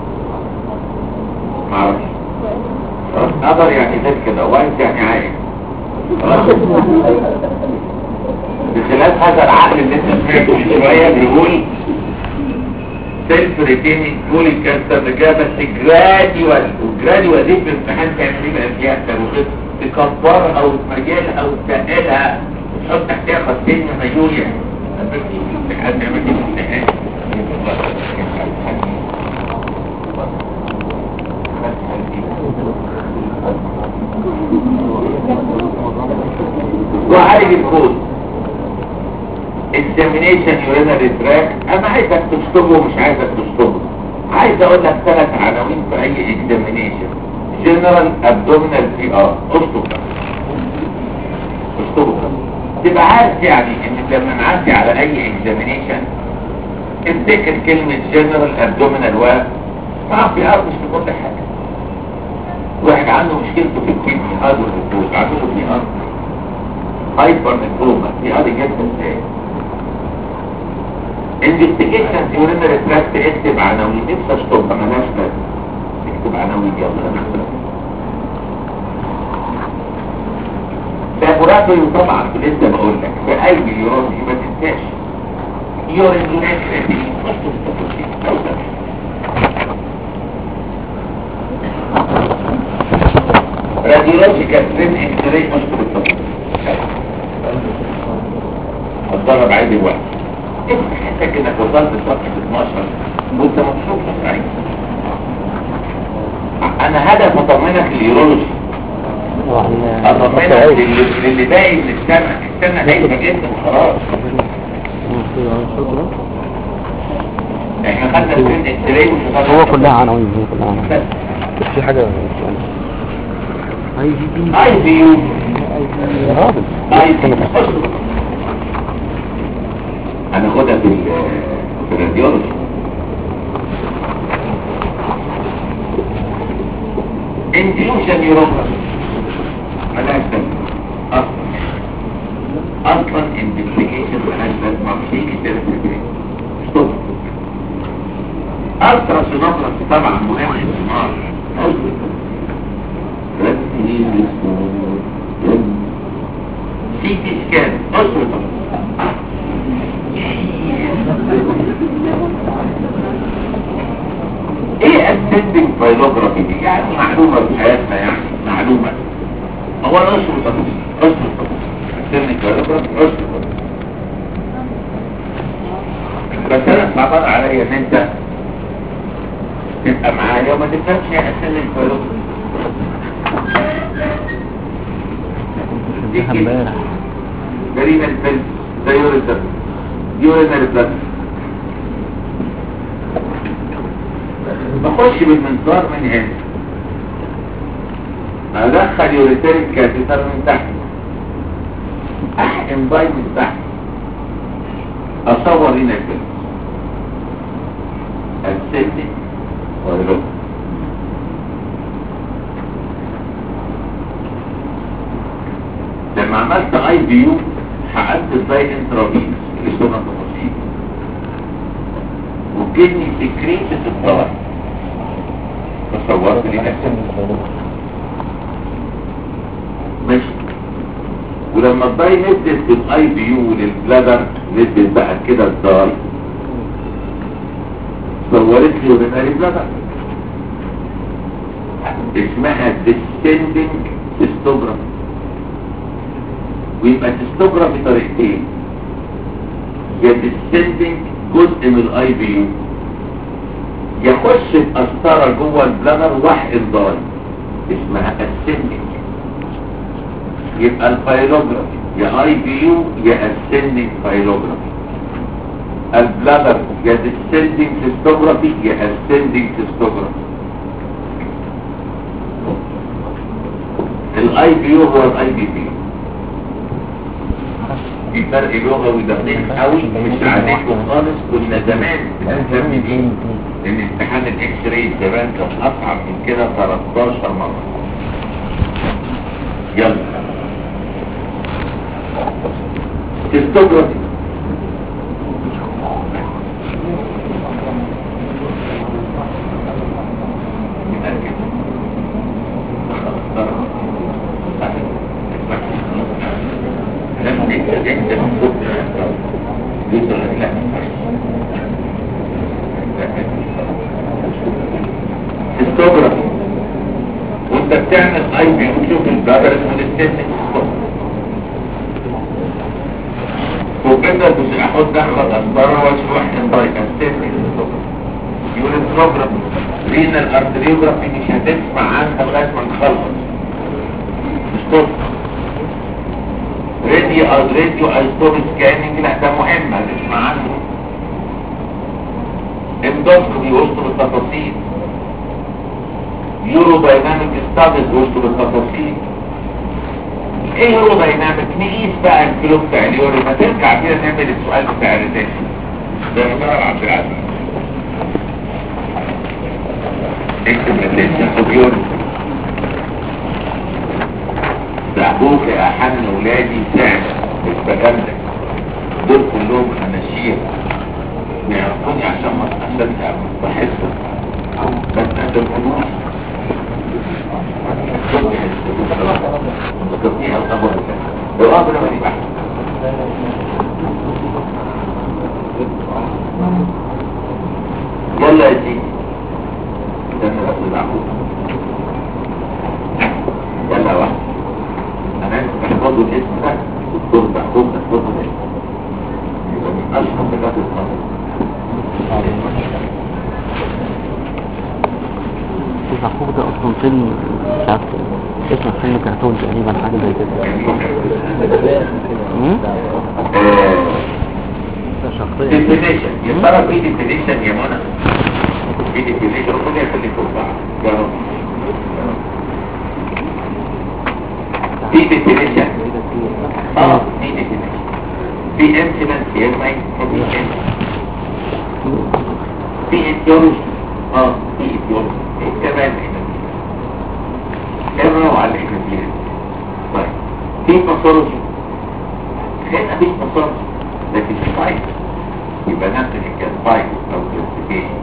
معرفش other يعني غير كده wise يعني عايز بخلاف هذا العقل اللي انت سمعته من شويه بيقول سيلف ريتيننج فول الكانسر رجاله بس جراديوال والجراديوال دي في الامتحان تعمل ايه بقى فيها تروخيط تكبرها او تميلها او تقلها وتحط تحتها خطين ميوليا بس في الامتحان تعمل ايه في الامتحان وعالج الكود examination urinary tract انا عايزك تشطبه ومش عايزك تشطبه عايز اقول لك ثلاث عناوين في اي examination general abdominal PR اشطب اشطبه تبقى عارف يعني ان لما نعدي على اي examination افتكر كلمة general abdominal و طبعا في ار مش في كل حاجة واحد عنده مشكلته في الكدني هذا الركوز عنده في ار هايبر نكروما في ار جدا ازاي انفستيجيشن يورينري تراكت اكتب عناوين نفسي اشطبها مالهاش لازمه اكتب عناوين يلا لابوراتوري طبعا لسه بقول لك في اي يورولوجي ما تنساش يورين كرياتين اكتب التفاصيل راديولوجيكال سرين اكتري اكتب التفاصيل هتضرب عادي دلوقتي انت حاسك انك وصلت لصفحة 12 وانت مبسوط سعيد انا هدف اطمنك اليورولوجي اطمنك للي, للي باقي من السنة السنة هايفة جدا وخلاص احنا خدنا الفيلم اكتري هو كلها عناوين هو كلها عناوين بس في حاجة يعني اي في بي اي بي يو يا راجل اي بي هناخدها في في الراديولوجي انفيوجن يوروبرا ملاش لازمه اصلا اصلا انفستيجيشن ملاش لازمه مش هيجي سيرفيس ستوب الترا سونوجراف طبعا مهم السونار سي تي سكان اصلا الاسندنج بايلوجرافي دي يعني معلومة في حياتنا يعني معلومة هو نصر التفاصيل نصر التفاصيل الاسندنج بايلوجرافي نصر التفاصيل بس انا صعبان عليا ان انت تبقى معايا وما تفهمش يعني الاسندنج بايلوجرافي شفتها امبارح جريمة الفيلم ده يوريتر يوريتر بلاد بخش بالمنظار من هنا ادخل يوريتريك كاتيتر من تحت احقن باي من تحت اصور هنا الفيلم السلم والركب لما عملت اي بي يو حققت ازاي انترافينس الاستوما تفاصيل وكدني سكريت الدار فصورت لي نفسي ماشي ولما الضاي نزلت بالاي بي يو للبلادر نزلت بقى كده الدار صورت لي اوريناري بلادر اسمها descending histography ويبقى تستوجرافي طريقتين يا descending جزء من الاي بي يو يخش بقسطرة جوه البلغر واحد ضاي اسمها ascending يبقى الفايلوجرافي يا اي بي يو يا ascending فايلوجرافي البلغر يا descending تستوجرافي يا ascending تستوجرافي الاي بي يو هو الاي بي بي في فرق لغوي دقيق قوي مش عليكم خالص كنا زمان بنهتم بيه لان امتحان الاكس راي زمان كان اصعب من كده 13 مره يلا تستوجرافي هيستوجرافي وانت بتعمل اي بي وتشوف البلادر اسمه الستيتك وكده مش احط دخل اسبارة واشوف واحد بايك الستيتك يقول البروجرام رينال ارتريوجرافي مش هتسمع عنها لغايه ما نخلص مش تصحى راديو او راديو ايستوب سكاننج لا ده مهم هتسمع عنه اندوسكوبي وسط بالتفاصيل يورو دايناميك ستاديز وسط بالتفاصيل ايه يورو دايناميك نقيس بقى الكيلو بتاع اليوري ما ترجع كده نعمل السؤال بتاع الريتاش ده مصطفى عبد العزيز اكتب الريتاش خد يوري ده ابوك يا حن ولادي سعد البجندك دول كلهم اناشير بيعرفوني عشان ما عشان بحسهم بس ما تفهموش ذكرتني او اول برافو لما دي بحث يلا يا سيدي استنى بس العقود يلا واحد انا انت تحفظوا الاسم ده الدكتور محبوب تحفظوا الاسم يبقى من اشهر بلاد القمر شوف اخوك ده اصلا فيلم مش عارف اسمه فيلم كرتون تقريبا حاجه زي كده أمم؟ ديفينيشن يا ترى في ديفينيشن يا منى في ديفينيشن ربنا يخليك فوق بعض يا رب في ديفينيشن اه في ديفينيشن في انسيدنت يا ماي في في ايديولوجي اه في ايديولوجي كمان كمان وعلى الاكاديمية طيب في باثولوجي هنا مفيش باثولوجي لكن في فايت يبقى نفس الكلام فايت او كلاسيفيكيشن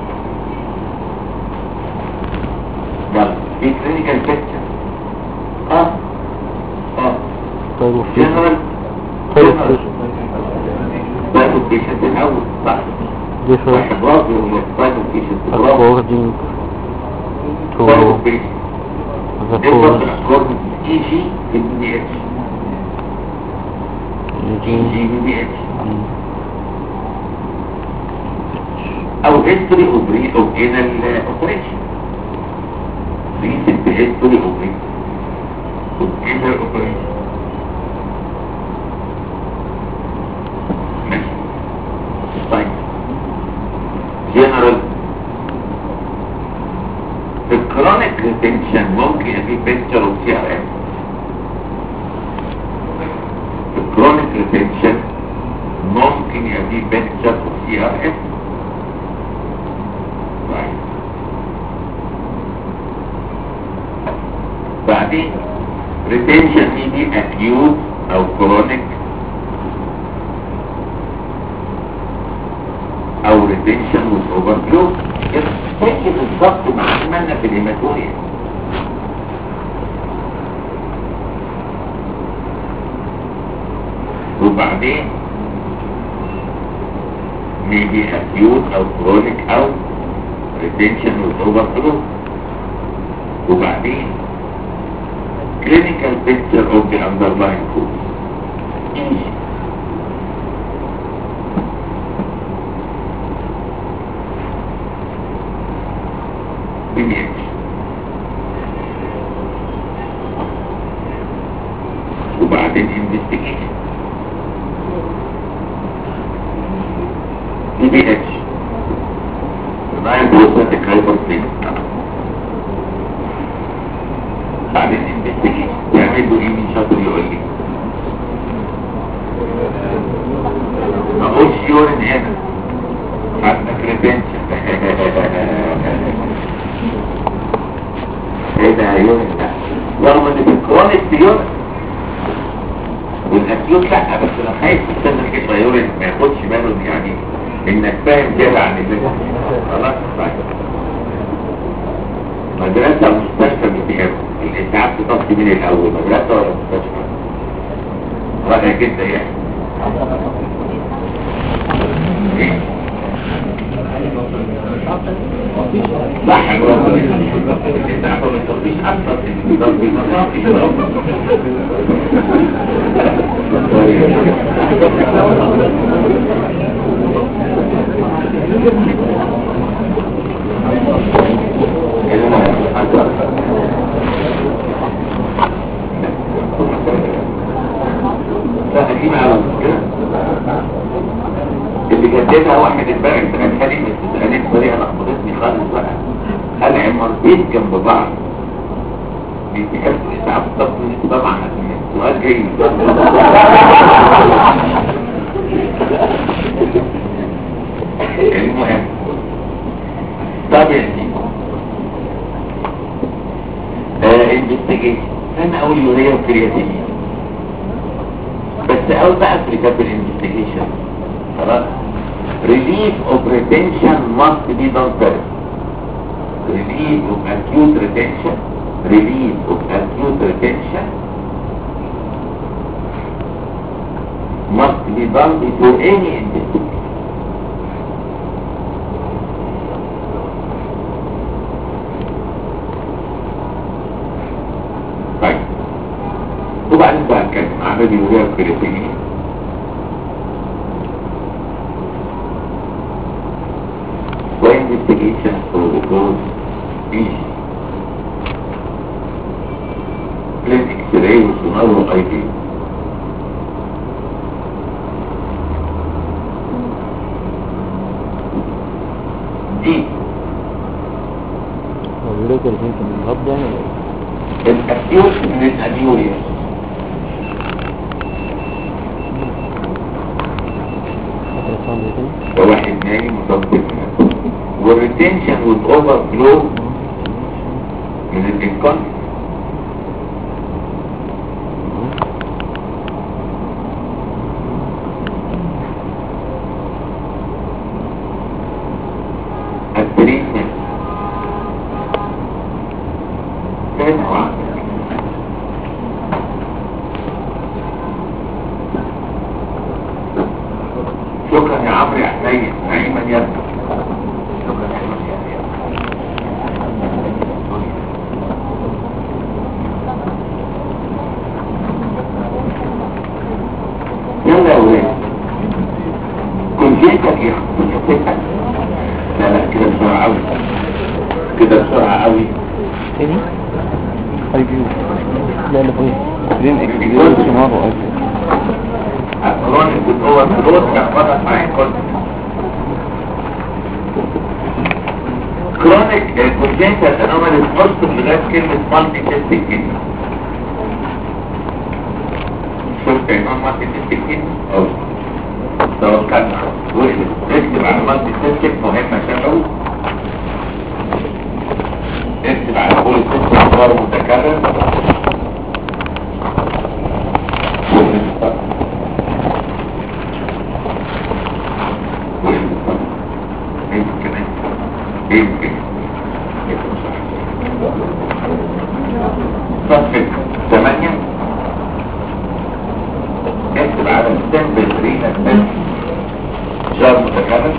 يلا في كلينيكال بيكتشر اه اه طيب وفي جنرال طيب جنرال بايتو بيشنت الاول صح دي شوية واحد راضي ولا بايتو بيشنت برافو واخدين ذكور ذكور اي جي بي اتش جي جي بي اتش او history of re of anal operation recent history of re of anal operation ماشي طيب general في الكرونيك ريتنشن ممكن يبقى في بيكتشر اوف سي ار ام في الكرونيك ريتنشن ممكن يبقى في بيكتشر اوف سي ار ام طيب بعدين ريتنشن دي دي اكيوت او كرونيك او ريتنشن والاوفر فلو تيجي بالظبط مع عملنا في الهيماتوريا وبعدين maybe acute او chronic او retention والاوفر فلو وبعدين clinical picture of the underlying cause easy BBH وبعدين investigation BBH Benign prostatic hyperplasia بعدين investigation يعمل له ايه من شاطر يقول لي ما اقولش يورين هنا عندك ريتنشن ايه ده يورين ده رغم ان في الكرونيك في يورين والاكيوت لا بس انا خايف تستنى كده يورين ما ياخدش باله إن يعني انك فاهم زياده عن اللي خلاص طيب مدرسه أو مستشفى بتحب الاسعاف تطفي من الاول مدرسه ولا مستشفى ولا جدا يعني إيه؟ صح الوضع الاسعاف ما تطفيش اكتر من الضرب لا قديمة أوي كده اللي جددها واحد امبارح كان كلمة السؤالين بطريقة لخبطتني خالص بقى قال عمارتين جنب بعض بيتحبوا اسعاف الطفل طبعا السؤال جاي المهم طب يا سيدي آه انفستيجيشن انا اقول يوريا وكرياتينين بس اول بقى في كتاب الانفستيجيشن خلاص relief of retention must be done first relief of acute retention relief of acute retention must be done before any investigation طيب وبعدين بقى كان عمل يوريا الكرياتينين وانفستيجيشن for the cause is بلين اكس راي وسونار واي بي دي وليك يمكن الغض يعني ولا إيه؟ الاكيوت من الانيوريا فاكر الصوم دي كده؟ وواحد نايم مصدق والريتنشن والاوفر فلو من الانكون التريتمنت فين هو عندك شكرا يا عمرو يا حنين نعيما يرجع شكرا يا حنين يا حنين كونجيتال يخطئ لا لا كده بسرعة قوي كده بسرعة قوي تاني اي بيو لا لا فوق جرين اكسبيرينس سونار واي بيو الكرونيك بتقوى الفلوس كان معايا كل كرونيك كونجنتال انوماليز بوست لغايه كلمه مالتي تيستيك كده شفت عنوان مالتي تيستيك كده اه توكلنا وقف اكتب على مالتي تيستيك مهمه شفوي اكتب على كل تيستيك صار متكرر يمكن يمكن صفحة ثمانية اكتب على السمبل رينا سمبل شهر متكرر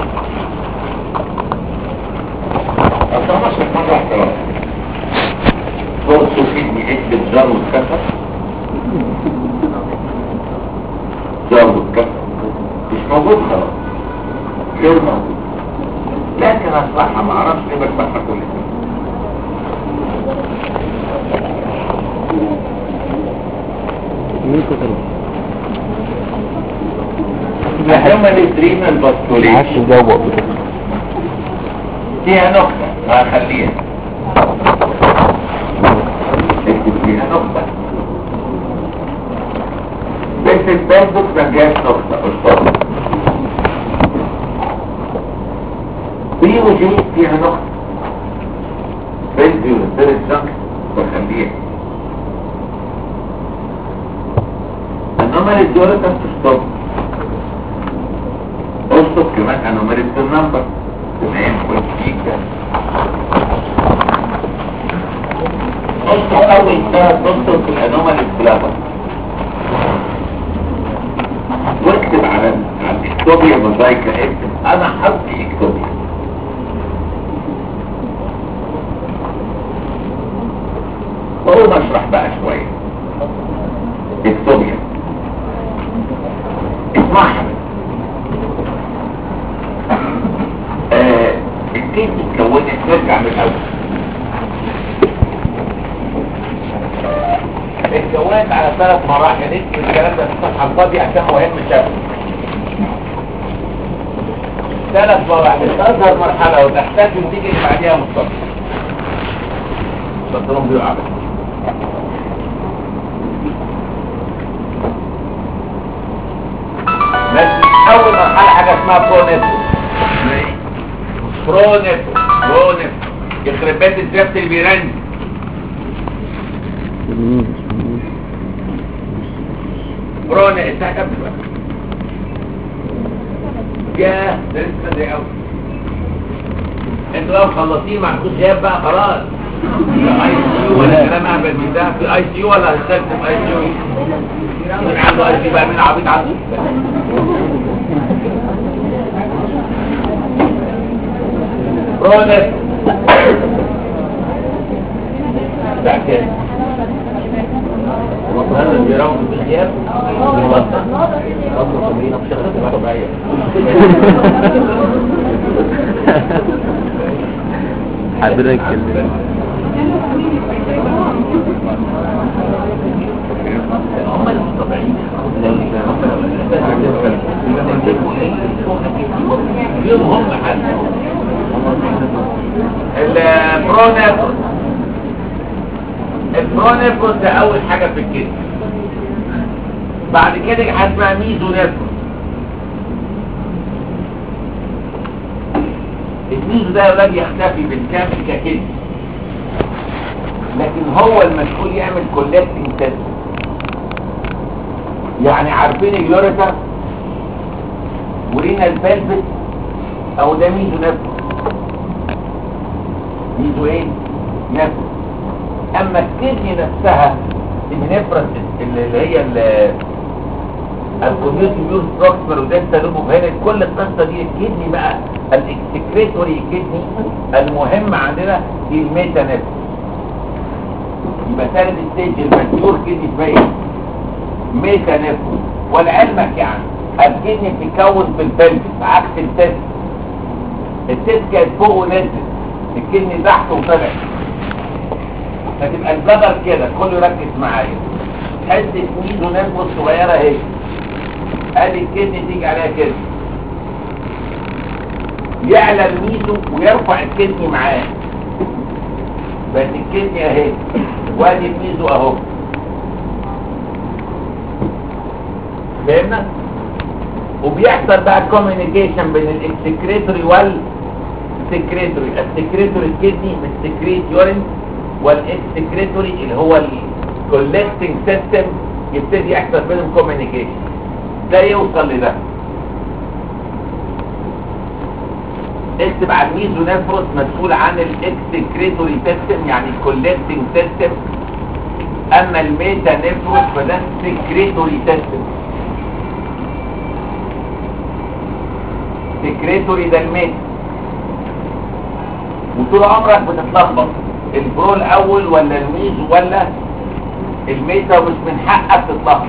أصلا مش مرة احتراف فرصة فيني اكتب جار واتكسر جار واتكسر مش موجود خلاص غير موجود لكن اصلحها ما اعرفش ليه بصلحها كل سنه مين كتر هما الادرينا عارف الباسكوليت تجاوب قبل كده فيها نقطة هخليها اكتب فيها نقطة بس الفيسبوك ما جاش نقطة استاذ بي وجي فيها نقطة فيسبوك ثالث جنك بخليها انما الدولة كانت تستوب اشطب كمان انوماليز النمبر تمام والفيكا اشطب اول ثلاث اشطب في الانوماليز فلابر واكتب على على الاكتوبيا موزايكا اكتب انا حظي اكتوبيا وهو اشرح بقى شوية اكتوبيا اسمعها آه، الكيس اتكونت نرجع من الاول اتكونت على ثلاث مراحل نكتب الكلام ده في الصفحه الفاضيه عشان مهم شكل ثلاث مراحل تظهر مرحله وتحتاج النتيجه اللي بعديها مستقبل بطلهم بيقع بس بس اول مرحله حاجه اسمها برونيتو برونيتو برونيتو يخرب بيت الزفت اللي بيرن مين برونيتو الساعه كام دلوقتي ياه ده لسه بدري قوي انتوا بقى مخلصين ما عندكوش غياب بقى خلاص اي سي يو ولا كلام اهبل من ده في اي سي يو ولا هتستخدم اي سي يو مين عنده اي سي بقى مين عبيط عنده برونيتو ده كده هذا الجراوند بالغياب يبطل بطل تمرين مش شغلات طبيعيه حضرتك ال- هم اللي مش طبيعيين فيهم هم حتى البرونيفروس البرونيفروس ده اول حاجه في الجسم بعد كده هتبقى ميزونيفروس الميزو ده يا ولاد يختفي بالكامل ككده لكن هو المسؤول يعمل كولكتنج تيست يعني عارفين اليوريتا ورينا البلبس او ده ميزو نفسه ميزو ايه نفسه اما الكدني نفسها النفرس اللي هي ال- الكميوتي ميوز بروكسمال ودنتا لوبوفينال كل القصه دي الكدني بقى الاكسكريتوري كدني المهم عندنا دي الميتا نفس يبقى ثالث ستيج الماتيور كدني اسمها ايه؟ ميتا نفس ولعلمك يعني الكدني بتتكون في البلفس عكس التست التست كانت فوق ونزلت الكدني تحت وطلعت فتبقى البلغر كده كله يركز معايا حته ميزو نرفس صغيره اهي ادي الكدني تيجي عليها كده يعلى الميزو ويرفع الكدني معاه بس الكدني اهي وادي الميزو اهو فهمنا وبيحصل بقى كوميونيكيشن بين الاكسكريتوري والسكريتوري السكريتوري الكدني بالسكريت يورين والاكسكريتوري اللي هو الكولكتنج سيستم يبتدي يحصل بينهم كوميونيكيشن ده يوصل لده اكتب على الميزو نفرس مسؤول عن الاكسكريتوري سيستم يعني الكولكتنج سيستم اما الميتا نفرس فده السكريتوري سيستم سكريتوري ده الميتا وطول عمرك بتتلخبط البرو الاول ولا الميزو ولا الميتا مش من حقك تتلخبط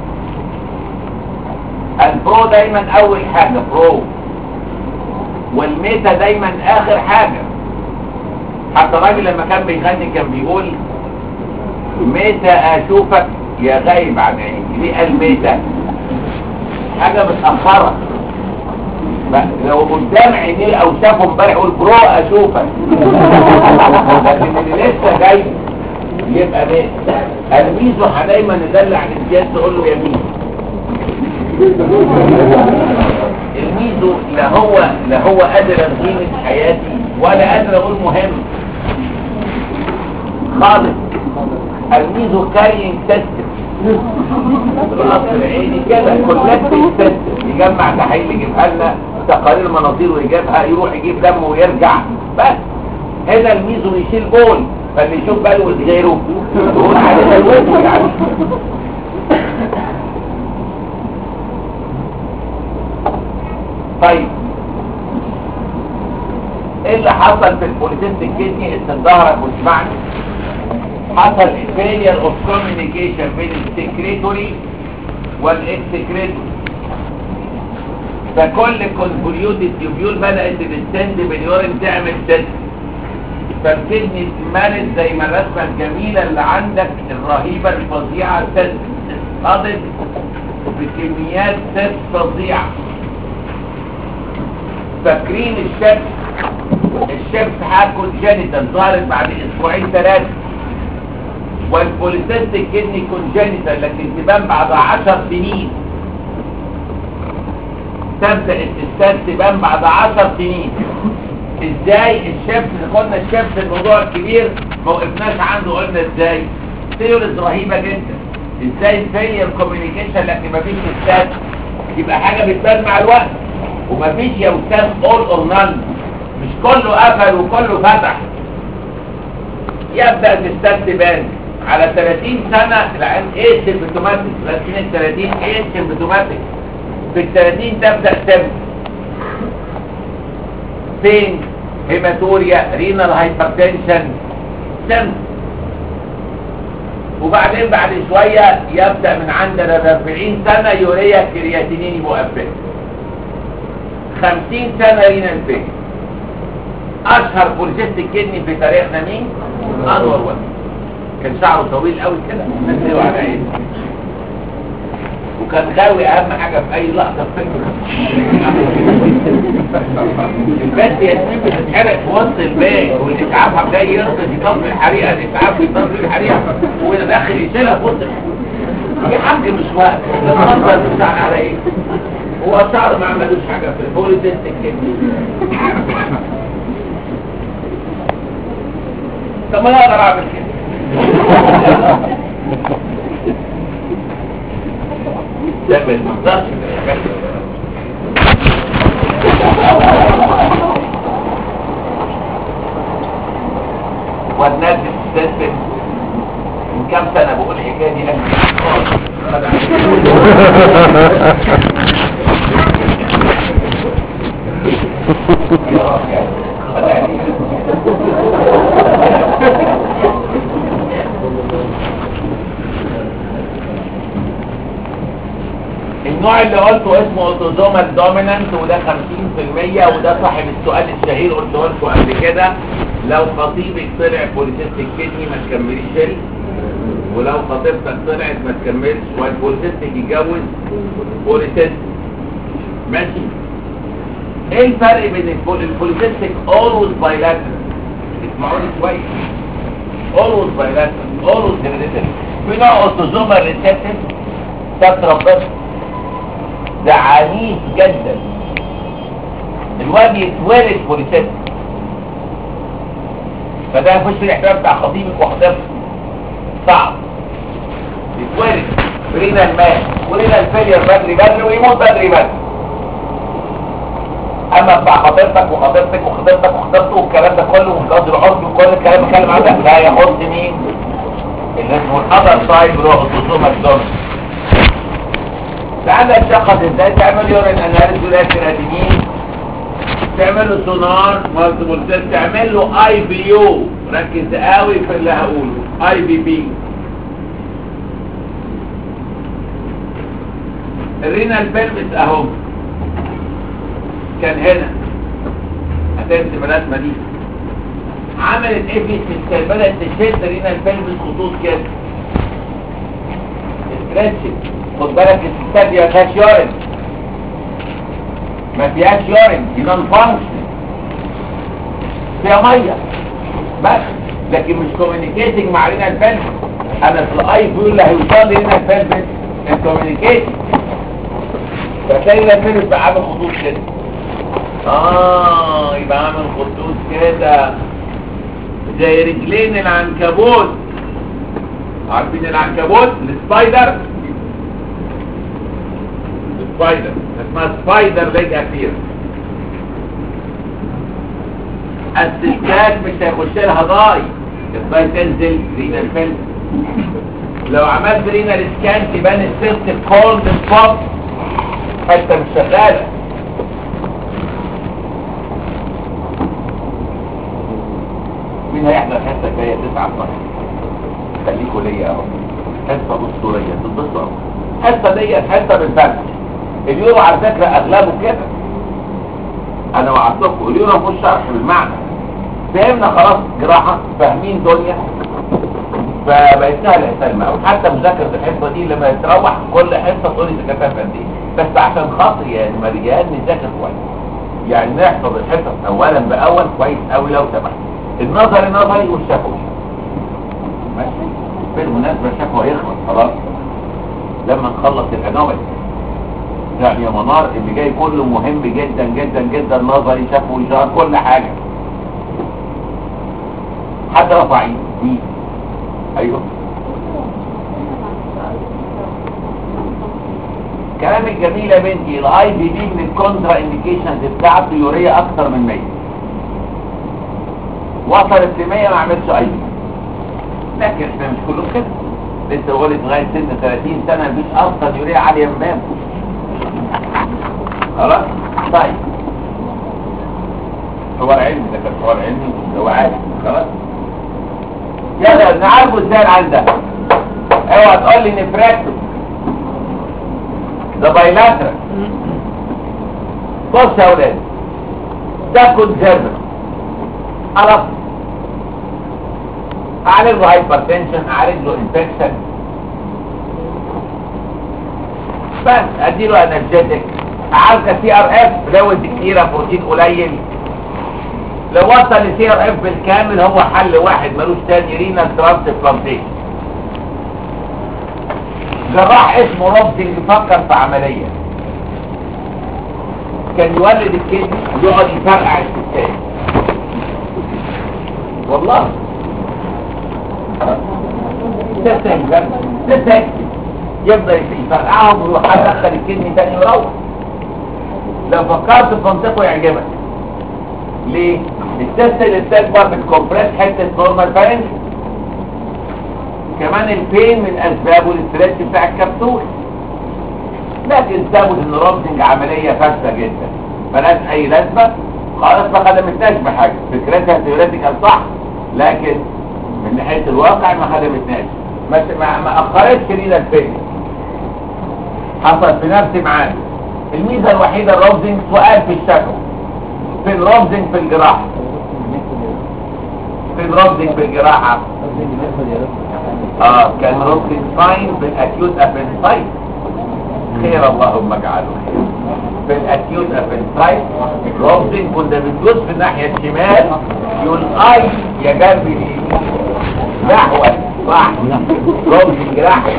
البرو دايما اول حاجة برو والميتا دايما اخر حاجة حتى الراجل لما كان بيغني كان بيقول ميتا اشوفك يا غايب عن عيني ليه الميتا حاجة متأخرة بقى لو قدام عينيه او شافه امبارح يقول برو اشوفك لكن اللي لسه جاي يبقى ميتا الميزو دايما ندلع الامتياز تقول له يا ميزو الميزو لا هو لا هو قادر قيمة حياتي ولا قادر اقول مهم خالص الميزو كارينج سيستم الاصل العيني كده كولكتيف سيستم يجمع تحاليل يجيبها لنا تقارير مناظير ويجيبها يروح يجيب دم ويرجع بس هنا الميزو يشيل بول فاللي يشوف بلوة غيره يقول عليه بلوته يعني طيب ايه اللي حصل في البوليسيستيك كدني انت ظهرك واسمعني حصل failure of communication بين السكريتوري والاكسكريتوري فكل كونفوليوتد تيوبيول بدأت تستند باليورين تعمل تست فالكدني اتملت زي ما الرسمة الجميلة اللي عندك الرهيبة الفظيعة تست اصطدت بكميات تست فظيعة فاكرين الشمس الشمس هاكل جينيتال ظهرت بعد اسبوعين ثلاثة والبوليسيستيك كدني كونجينيتال لكن تبان بعد عشر سنين تبدأ التستات تبان بعد عشر سنين ازاي الشمس قلنا الشمس الموضوع الكبير ما وقفناش عنده قلنا ازاي ثيوريز رهيبة جدا ازاي فيلير كوميونيكيشن لكن مفيش تستات يبقى حاجة بتبان مع الوقت ومفيش يا استاذ اول اور نان مش كله قفل وكله فتح يبدأ تستات تبان على 30 سنة العين ايه سيمبتوماتيك لكن ال 30 ايه سيمبتوماتيك في ال 30 تبدأ تم فين هيماتوريا رينال هايبرتنشن سم وبعدين بعد شوية يبدأ من عندنا 40 سنة يوريا كرياتينيني مؤبد 50 سنة رينال فين اشهر بوليسيستيك كدني في تاريخنا مين انور وزن كان شعره طويل قوي كده نزله على عينه وكان غاوي اهم حاجة في اي لحظة في فكره البنت ياسمين بتتحرق في وسط البيت والاسعاف جاي يرقص يطفي الحريقة الاسعاف يطفي الحريقة وده داخل يشيلها في وسط يا حاج مش وقت المنظر بتاعنا على ايه هو شعر ما عملوش حاجة في البوليسيستيك كدني طب ما انا اقدر اعمل كده ده ما ينفعش والناس بتستسلم من كام سنة بقول الحكاية دي أنا يا رب يعني خدعني النوع اللي قلته اسمه اوتوزومال دومينانت وده 50% وده صاحب السؤال الشهير قلته لكم قبل كده لو خطيبك طلع بوليسيستيك كدني ما تكمليش شيل ولو خطيبتك طلعت ما تكملش والبوليسيستيك يتجوز بوليسيستيك ماشي ايه الفرق بين البول- البوليسيستيك اولويز بايلاترال اسمعوني كويس اولويز بايلاترال اولويز هيريديتري في نوع اوتوزومال ريسيسيف ستات ربنا ده عنيف جدا الواد يتولد بوليسيستيك فده يخش في الاحتمال بتاع خطيبك وخطيبتك صعب يتولد برينا المال ورينا الفيلير بدري بدري ويموت بدري بدري اما بتاع خطيبتك وخطيبتك وخطيبتك وخطيبته والكلام ده كله وجواز العرف وكل الكلام اللي بتكلم عنه ده لا يخص مين اللي اسمه الاذر سايد اللي هو خصوصهم الدم تعالى تشخص ازاي تعمل يورين اناليز والكرياتينين تعمل له سونار مالتيبل تيست تعمل له اي بي يو ركز قوي في اللي هقوله اي بي بي الرينال بيلفس اهو كان هنا هترسم الرسمه دي عملت ايه في السيستم بدات تشد رينال بيلفس خطوط كده سكراتشنج خد بالك الستات دي ما فيهاش يورين ما فيهاش يورين دي نون فانكشن فيها ميه بس لكن مش كوميونيكيتنج مع رينا الفلفل انا في الاي بيقول اللي هيوصل لي رينا الفلفل الكوميونيكيتنج فتلاقي رينا الفلفل بقى عامل خطوط كده اه يبقى عامل خطوط كده زي رجلين العنكبوت عارفين العنكبوت السبايدر السبايدر اسمها سبايدر ليج ابير السلكات مش هيخش لها ضاي الضاي تنزل رينا الفيلم لو عملت رينا الاسكان تبان السيست كولد سبوت حتى مش شغاله مين هيحضر حصه جايه 9 12 خليكوا ليا اهو حصه اسطوريه تتبسطوا اهو الحصه ديت حصه بالفرق اليورو على فكره اغلبه كده انا وعدتكم اليورو ما فيهوش شرح بالمعنى فهمنا خلاص جراحه فاهمين دنيا فبقت سهله سلمى او حتى مذاكره الحصه دي لما تروح كل حصه تقول لي ذاكرتها في قد ايه بس عشان خاطري يا مريان نذاكر كويس يعني نحفظ الحصص اولا باول كويس قوي لو سمحت النظري نظري والشفوي ماشي بالمناسبه الشفوي هيخلص خلاص لما نخلص الانومالي يعني يا منار اللي جاي كله مهم جدا جدا جدا نظري شفوي شهر كل حاجه حد رفع ايده مين ايوه كلامك جميل يا بنتي الاي بي دي من الكونترا انديكيشنز بتاعته يوريا اكتر من 100 وصلت ل 100 ما عملتش اي لكن احنا مش كلهم كده لسه بقولك لغايه سن 30 سنه مفيش اصلا يوريا عاليه من باب خلاص طيب حوار علمي ده كان حوار علمي وهو عادي خلاص يلا نعرفه ازاي العيال ده اوعى تقول لي نفراكتو ده بايلاترال بص يا ولاد ده كونسيرفر خلاص اعالج له هايبرتنشن اعالج له انفكشن بس ادي له انرجيتك عالجه سي ار اف لوز كتيره بروتين قليل لو وصل لسي ار اف بالكامل هو حل واحد ملوش تاني رينال ترانسبلانتيشن جراح اسمه روبزنج فكر في عمليه كان يولد الكدني ويقعد يفرقع الستات والله لسه يفرقع لسه يكتب يفضل يفرقعهم ويروح يدخل الكدني تاني ويروح لو فكرت في منطقه يعجبك ليه؟ التست اللي بتكبر بتكمبريس حته نورمال فارنج كمان البين من اسبابه الاسترتش بتاع الكبسول لكن ثبت ان روبزنج عمليه فاشله جدا ملهاش اي لازمه خلاص ما خدمتناش بحاجه فكرتها ثيوريتيكال صح لكن من ناحيه الواقع ما خدمتناش ما ما, ما اخرتش لينا الفيلم حصل في نفس ميعاده الميزه الوحيده الروزنج سؤال في الشكوى في الروزنج في الجراحه في الروزنج في الجراحه اه كان روزنج ساين في الاكيوت ابنسايت خير اللهم اجعله خير في الاكيوت ابنسايت روزنج كنا بندوس في الناحيه الشمال يقول اي يا جنبي اليمين نحو صح روزنج نحو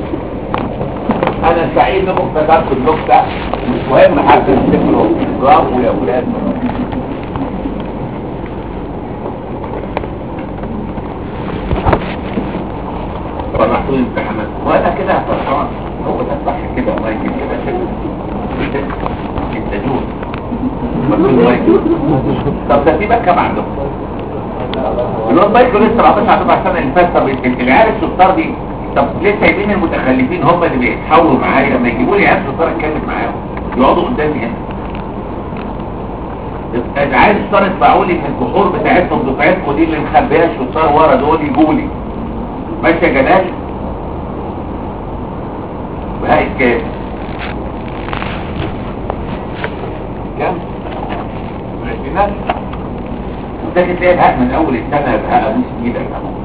انا سعيد بكم افتكرت النكته مش مهم حد تفتكروا برافو يا ولاد فرحتوني امتحانات وانا كده فرحان هو ده صح كده الله يجيب كده كده انت جون مكتوب واجب طب ده في بكه بعدهم الواد مايكل لسه 17 هتبقى السنه اللي فاتت طب العيال الشطار دي طب ليه سايبين المتخلفين هم اللي بيتحاولوا معايا لما يجيبوا لي عيال شطار اتكلم معاهم يقعدوا قدامي هنا العيال الشطار يطلعوا لي في البحور بتاعتهم دفعتكم دي اللي مخبيه الشطار ورا دول يجوا لي ماشي يا جلال بهاء كام كام عشرينات وتاجي تلاقي بهاء من اول السنه بهاء ابوس ايدك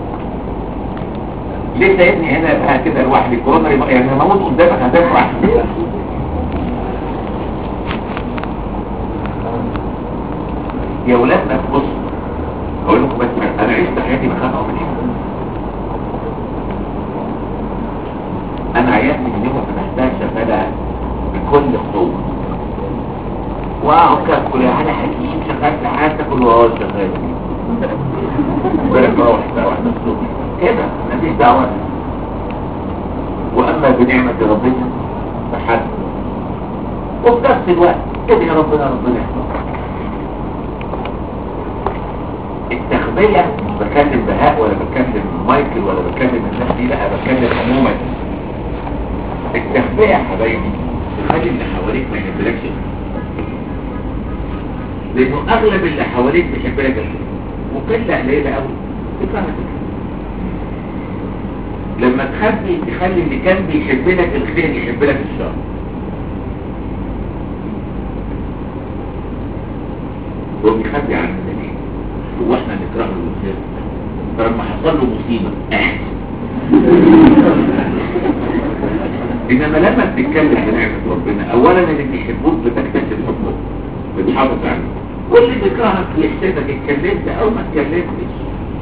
ليه سايبني هنا بهاء كده لوحدي كورونا يعني هموت قدامك هتفرح يا ولادنا بص هقول لكم بس انا عشت حياتي بخاف من ايه انا عيالي من يوم ما فتحتها شغاله بكل خطوط واو كل انا حكيم شغال في حياتك كل واو شغال بالك بروح الساعه واحدة الصبح كده مفيش دعوه واما بنعمه ربنا فحد وفي نفس الوقت كده يا ربنا ربنا يحفظك التخبيه مش بكلم بهاء ولا بكلم مايكل ولا بكلم الناس دي لا بتكلم عموما التخبئة يا حبايبي تخلي اللي حواليك ما يحبلكش لانه اغلب اللي حواليك بيحب لك الخير وقله قليله قوي تفهم لما تخبي تخلي اللي كان بيحب لك الخير يحب لك الشر هو بيخبي عنك ليه هو احنا نكره له الخير فلما حصل له مصيبه انما لما بتتكلم بنعمة ربنا اولا اللي بيحبوك بتكتسب حبهم بتحافظ عنه واللي بيكرهك يحسدك اتكلمت او ما اتكلمتش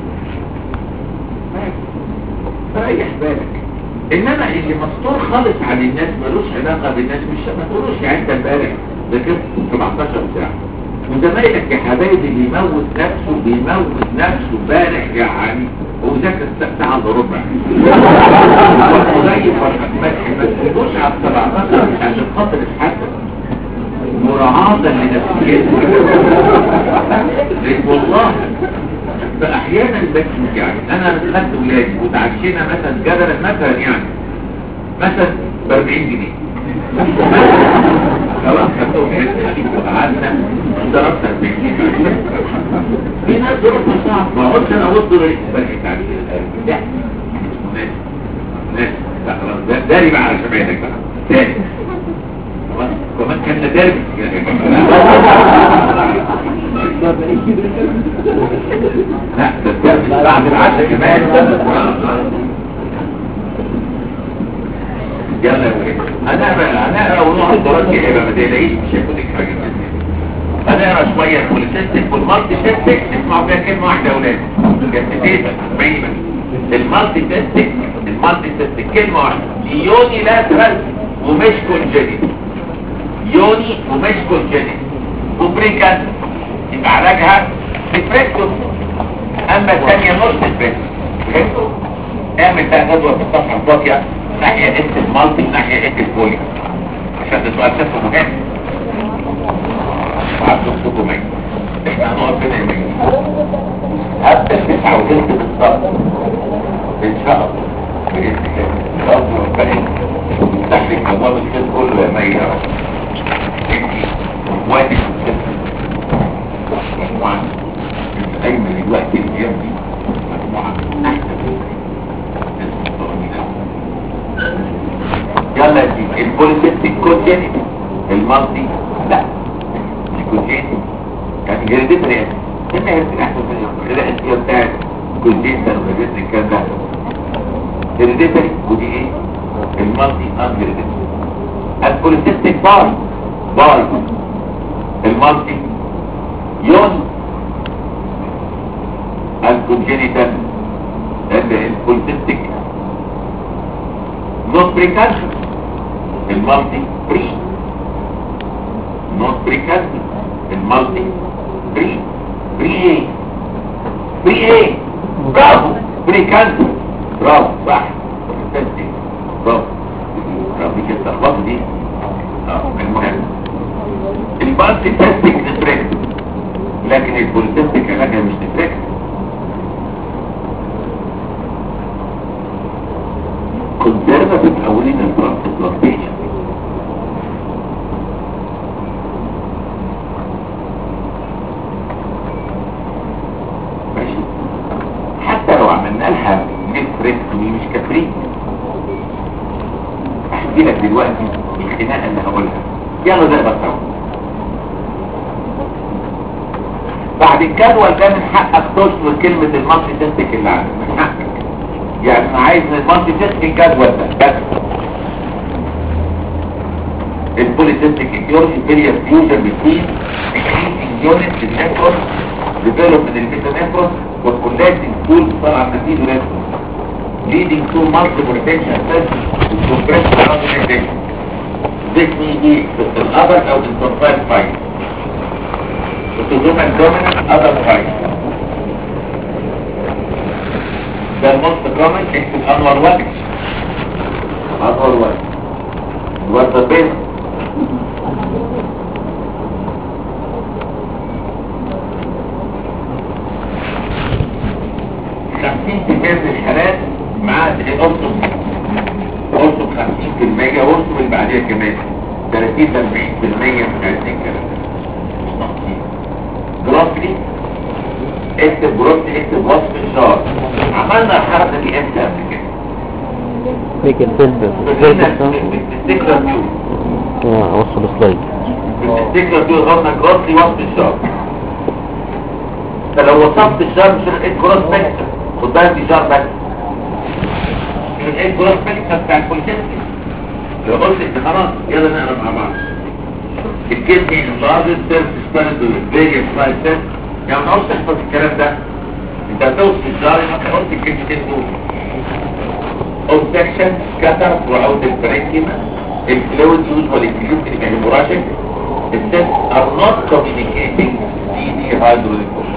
فريح بالك انما اللي مستور خالص عن الناس ملوش علاقة بالناس مش ما تقولوش يعني انت امبارح ذاكرت 17 ساعة وزمايلك يا حبايبي بيموت نفسه بيموت نفسه امبارح يعني وذاكر ساعة الا ربع وزي فرحة مدح ما تقولوش على 17 مش عشان خاطر الحسن مراعاة لنفسيتك والله فاحيانا بس يعني انا خدت ولادي وتعشينا مثلا جدلا مثلا يعني مثلا ب 40 جنيه خلاص خدتهم حته خليك وقعدنا ضربت 40 جنيه في ناس ظروفها صعب ما اقعدش انا ابص له بلحق تعشينا لا ناس ناس لا خلاص ده داري بقى على شمالك بقى داري كمان كان داري لا ده الدرس بعد العشاء كمان يلا يا ولاد هنقرا هنقرا ونقعد دورات كده ما تقلقيش مش هيكون لك حاجه هنقرا شويه البوليسيستيك والمالتي سيستيك اسمعوا فيها كلمه واحده يا ولاد جسديتك باينه المالتي سيستيك المالتي سيستيك كلمه واحده يوني لاترال ومش كونجينيت يوني ومش كونجينيت وبريكان يبقى علاجها ديبريسيون اما الثانيه نص ديبريسيون فهمتوا اعمل بقى جدول في الصفحه الفاضيه ناحيه اس المالتي وناحيه اس البولي عشان ده سؤال سهل مهم وعبدوا صوته معي احنا هنقف هنا يومين هبدا تسعة وثلث بالظبط ان شاء الله باذن الله ان شاء الله ربنا يفتح لك ابواب الخير كله يا مي يا رب انت واحد مجموعة من أيمن الوقت الأيام دي مجموعة أحسن ناس محترمين أوي. يلا يا سيدي البوليسيستيك كونجينيتال المالتي لا مش كونجينيتال يعني هيريديتري يعني هنا هيريديتري احسن من الخلايا بتاعت كونجينيتال وهيريديتري الكلام ده هيريديتري ودي ايه المالتي ان هيريديتري البوليسيستيك باي باي المالتي يون الكونجينيتال البوليسيستيك نوت بريكانشن المالتي بري نوت بريكانشن المالتي بري بري ايه بري ايه برافو بريكانشن برافو صح بريكانشن برافو برافو دي كده تخبطوا دي اه المهم المالتي تستيك نتريك لكن البوليسيستيك علاجها مش نتريك conservative اولين البلانتيشن ماشي حتى لو عملنا لها نفركتومي مش كفريك احكي لك دلوقتي الخناقه اللي هقولها يلا ده بس اهو. بعد الجدول ده من حقك تشمل كلمه المالتي تستيك اللي عندك من حقك يعني انا عايز من المالتي تيستك الجدول ده بس البوليسيستيك ايديولوجي فيلير فيوجن بتين increasing unit للنيتورك development الميتانيفروس والكولاجين تول طالعه نتيجه نيتورك leading to multiple retention cells with compressed organization this may be في الأبر أو الانترفايل فايل وتزوم الدومينant other فايل ده الموست كومن اكتب انور واحد انور واحد الواد ده بين خمسين في المية من الحالات مع الأرسم أرسم خمسين في المية أرسم اللي بعديها كمان تلاتين لأربعين في المية من عايزين الكلام ده مش ناقصين جرافلي اكتب جرافلي اكتب وصف الشهر عملنا الحركة دي امتى قبل كده ليك الفيلم بالتستيكلر فيو اوصل السلايد بالتستيكلر فيو غلطنا جرافلي وصف الشهر فلو وصفت الشهر مش لقيت جراس بكتر خد بالك دي شهر بس مش لقيت جراس بكتر بتاع البوليتسكي لو قلت انت خلاص يلا نقرا مع بعض الكدني اللارجست سيرف ستاند والفيجن سلايد سيرف يعني ما عاوز تحفظ الكلام ده انت هتوصف الشهر ما تحط الكلمتين دول obstruction scatter throughout the parenchyma if fluid usually include in hemorrhagic the cells are not communicating CD hydrolysis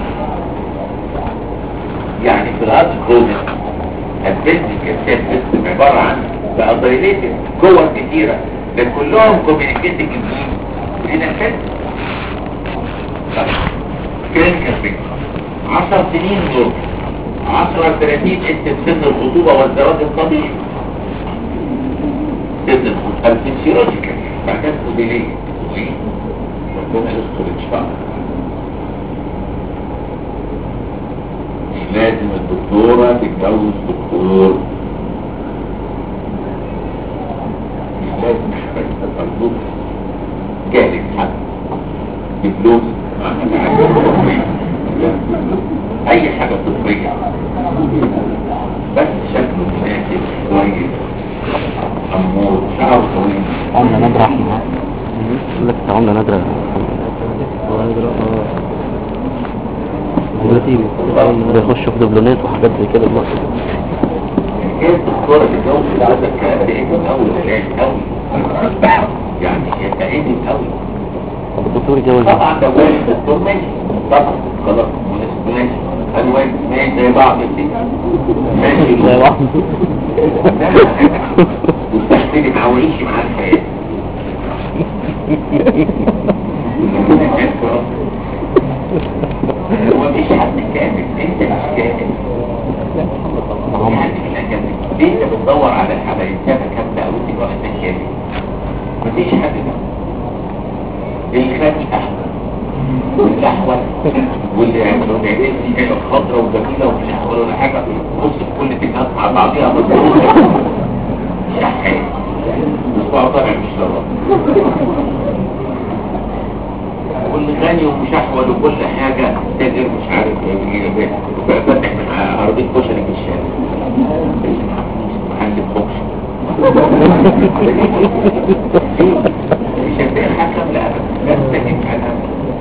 يعني في الهارد كروزن البنتك السيستم عبارة عن بقى دايليتد جوه كتيرة ده كلهم كوميونيكيتنج مين؟ هنا الفت كلينيكال بيكتشر 10 سنين دول 10 30 اكتب سن الخطوبة والزواج الطبيعي سن الخطوبة الفسيولوجيكال بعدها كوديلية وايه؟ ربنا الاستوريتش بقى مش لازم الدكتورة تتجوز دكتور مش لازم حبايب الأرضوك جاهز حد دبلوم اي حاجة طبية بس شكله مناسب كويس امور شعره طويل عملة نادرة احنا يقول لك عملة نادرة دلوقتي بيخشوا في دبلونات وحاجات زي كده دلوقتي ايه الدكتورة اللي جوز اللي عندك كأنك اول علاج قوي يعني يتعدي قوي طب الدكتور يتجوز طبعا ده واحد دكتور ماشي طبعا خلاص مناسب ماشي الوان ماشي زي بعض كده ماشي زي بعض مستحسن معويش مع الحياة هو مش حد كامل انت مش كامل هم يعني مش كامل ليه انت بتدور على على انسانة كاملة او انت واحدة كامل مفيش حد ده الغني احمد والاحول واللي عنده معدتي حاجه خضراء وجميله ومش احول ولا حاجه بص في كل تجهات مع بعضيها مظبوطه شحات صباعه طالع من الشراب والغني ومشحول وكل حاجة تاجر مش عارف ايه فاتح من عربية كشري في الشارع محل الخبز مش هتلاقي الحكم لا لا تستهين حكم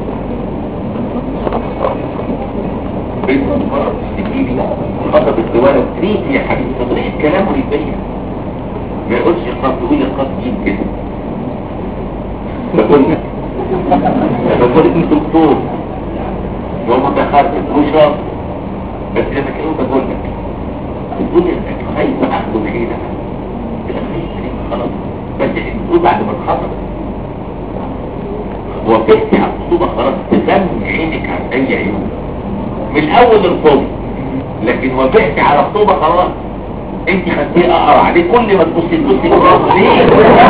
بنت مرة تشتكي لي خطب الدوالة تريد يا حبيبي تطريق كلامه يبين ما يقولش خط يقول لي خط جيب كده بقول لك بقول لك دكتور ومتخرج وشاطر بس لما كانوا بقول لك تقول انك خايف اخده بعيدا كده خايف خلاص بس تقول بعد ما اتخطب وافقت على الخطوبه خلاص تسمي عينك عن اي عيوب من اول الفضل لكن وافقت على الخطوبه خلاص انت خدتيه اقرا عليه كل ما تبصي تبصي خلاص ليه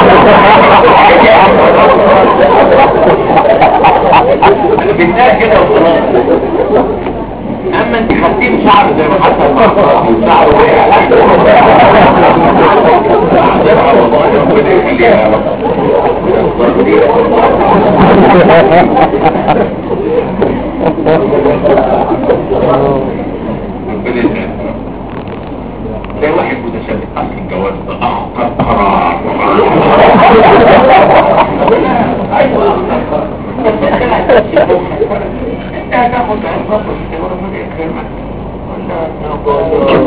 جبناها كده وخلاص اما انت خدتيه بشعر زي ما حصل مع صاحبي شعر وقع عذابها والله ربنا يخليها يا ربنا يسعدك تلاقي واحد متشابه اصل الجواز ده اخطر قرار ايوه اخطر قرار بس انت لا تمشي انت هتاخد عصابه وربنا يكرمك ولا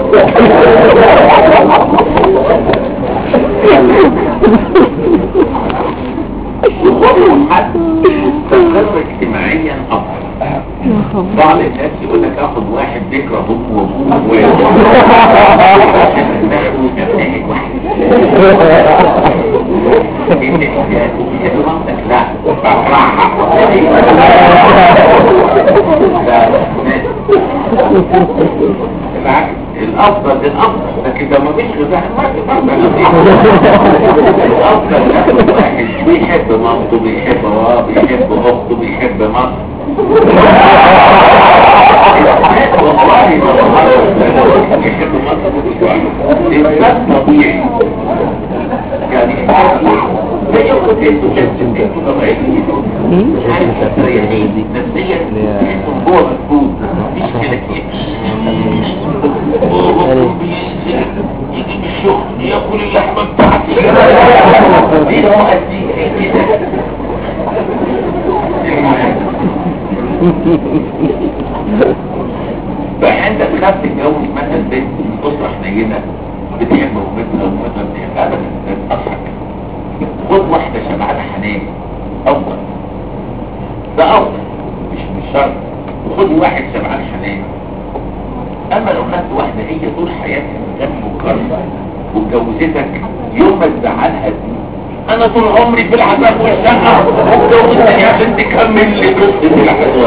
وخذوا حد تقر اجتماعيا افضل بعض الناس يقول لك اخد واحد بيكره امه وابوه عشان ابنائك واحد انت بتحب مامتك لا بفرحها بالعكس الافضل الافضل لكن لو مفيش غذاء ما تفضل الافضل ياخد واحد بيحب مامته بيحب باباه بيحب اخته بيحب مصر والله يحب مصر الانسان طبيعي يعني زي يقول انتوا انتوا طبيعيين مش عارف تريحين نفسيا انتوا جوه مفقود مفيش كلاكيع يجي الشغل ياكل اللحمه بتاعتي دي واحد دي كده فانت تخاف تتجوز مثلا بنت من اسره حنينه بتحب امتها وامتها بتحبها بس تضحك خد واحده شبعانه حنان افضل ده افضل مش مش شرط وخد واحد شبعان حنان اما لو خدت واحده هي طول حياتها غم وكرم واتجوزتك يوم ما تزعلها دي انا طول عمري في العذاب والشقه واتجوزتني عشان تكمل لي قصه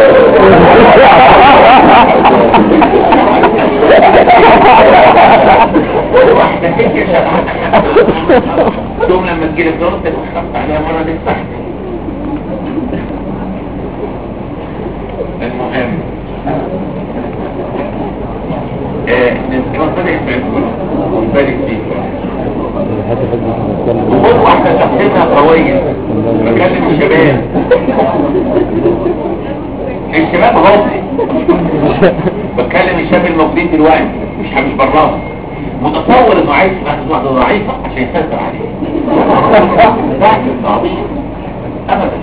العذاب واحده هي شبعانه دوم لما تجيلك دورة تتخفت عليها مرة للتحت المهم ربنا يسعدكم ويبارك فيكم وخد واحدة شخصيتها قوية بكلم الشباب الشباب غاضي بتكلم الشاب الموجودين دلوقتي مش مش برنامج متصور انه عايز ياخد واحده ضعيفه عشان يسيطر عليه لا ضعيف ابدا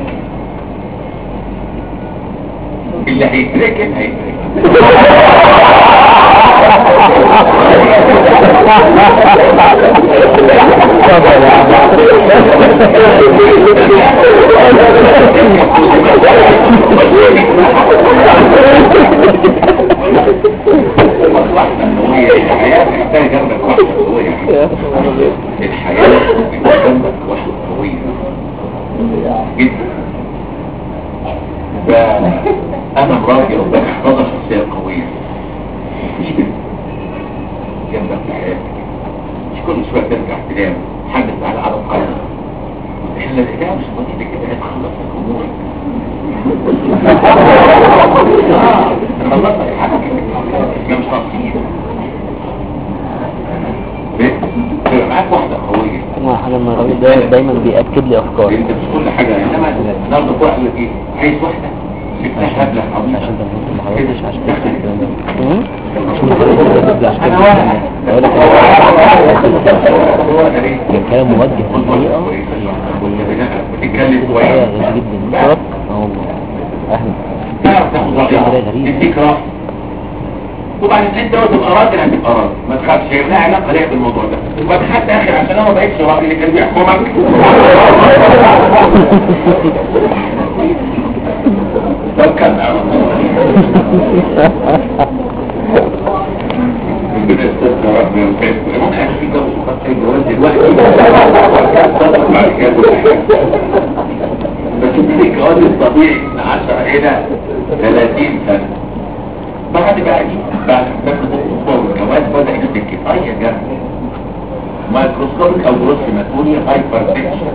اللي هيتركن هيتركن الحياة محتاجة جنبك واحدة قوية الحياة محتاجة جنبك واحدة قوية جدا فأنا مراتي ربنا يحفظها شخصية قوية مفيدة جنبك في حياتك مش كل شوية ترجع تنام حد تعالى على القلب إلا الإله مش مطيئة كده هتخلص الأمور خلصت حاجة احنا مش ناقصين تبقى معاك واحدة قوية ما حاجة ما الراجل ده دايما بيأكد لي أفكاري انت مش كل حاجة انما النهارده فوق قال لك ايه عايز واحدة شفتها هبلة عبيطة عشان ده ما حضرتش عشان تكتب الكلام ده مم؟ عشان ما حضرتش عشان انا تكتب واحد بقول لك هو ده ليه؟ الكلام موجه بطريقة بتتكلم حاجة كويس غريبة جدا شرط اه والله أهلا تعرف تاخد رأيها تديك رأي وبعدين انت لو تبقى راجل هتبقى راجل ما تخافش هي لها علاقه ليها بالموضوع ده وبعد حتى اخر عشان انا ما بقتش راجل اللي كان بيحكمك لو كان ربنا يستر يا رب ويوفقك. المهم انا في جواز وخدت الجواز دلوقتي بعد كده كل حاجة. بس في الجواز الطبيعي من 10 الى 30 سنه بعد بقى دي بعد ما تطور الجواز بدأ الاستكفاء يا جماعة مايكروسكوبيك او جروس هيماتوريا هايبر تنشن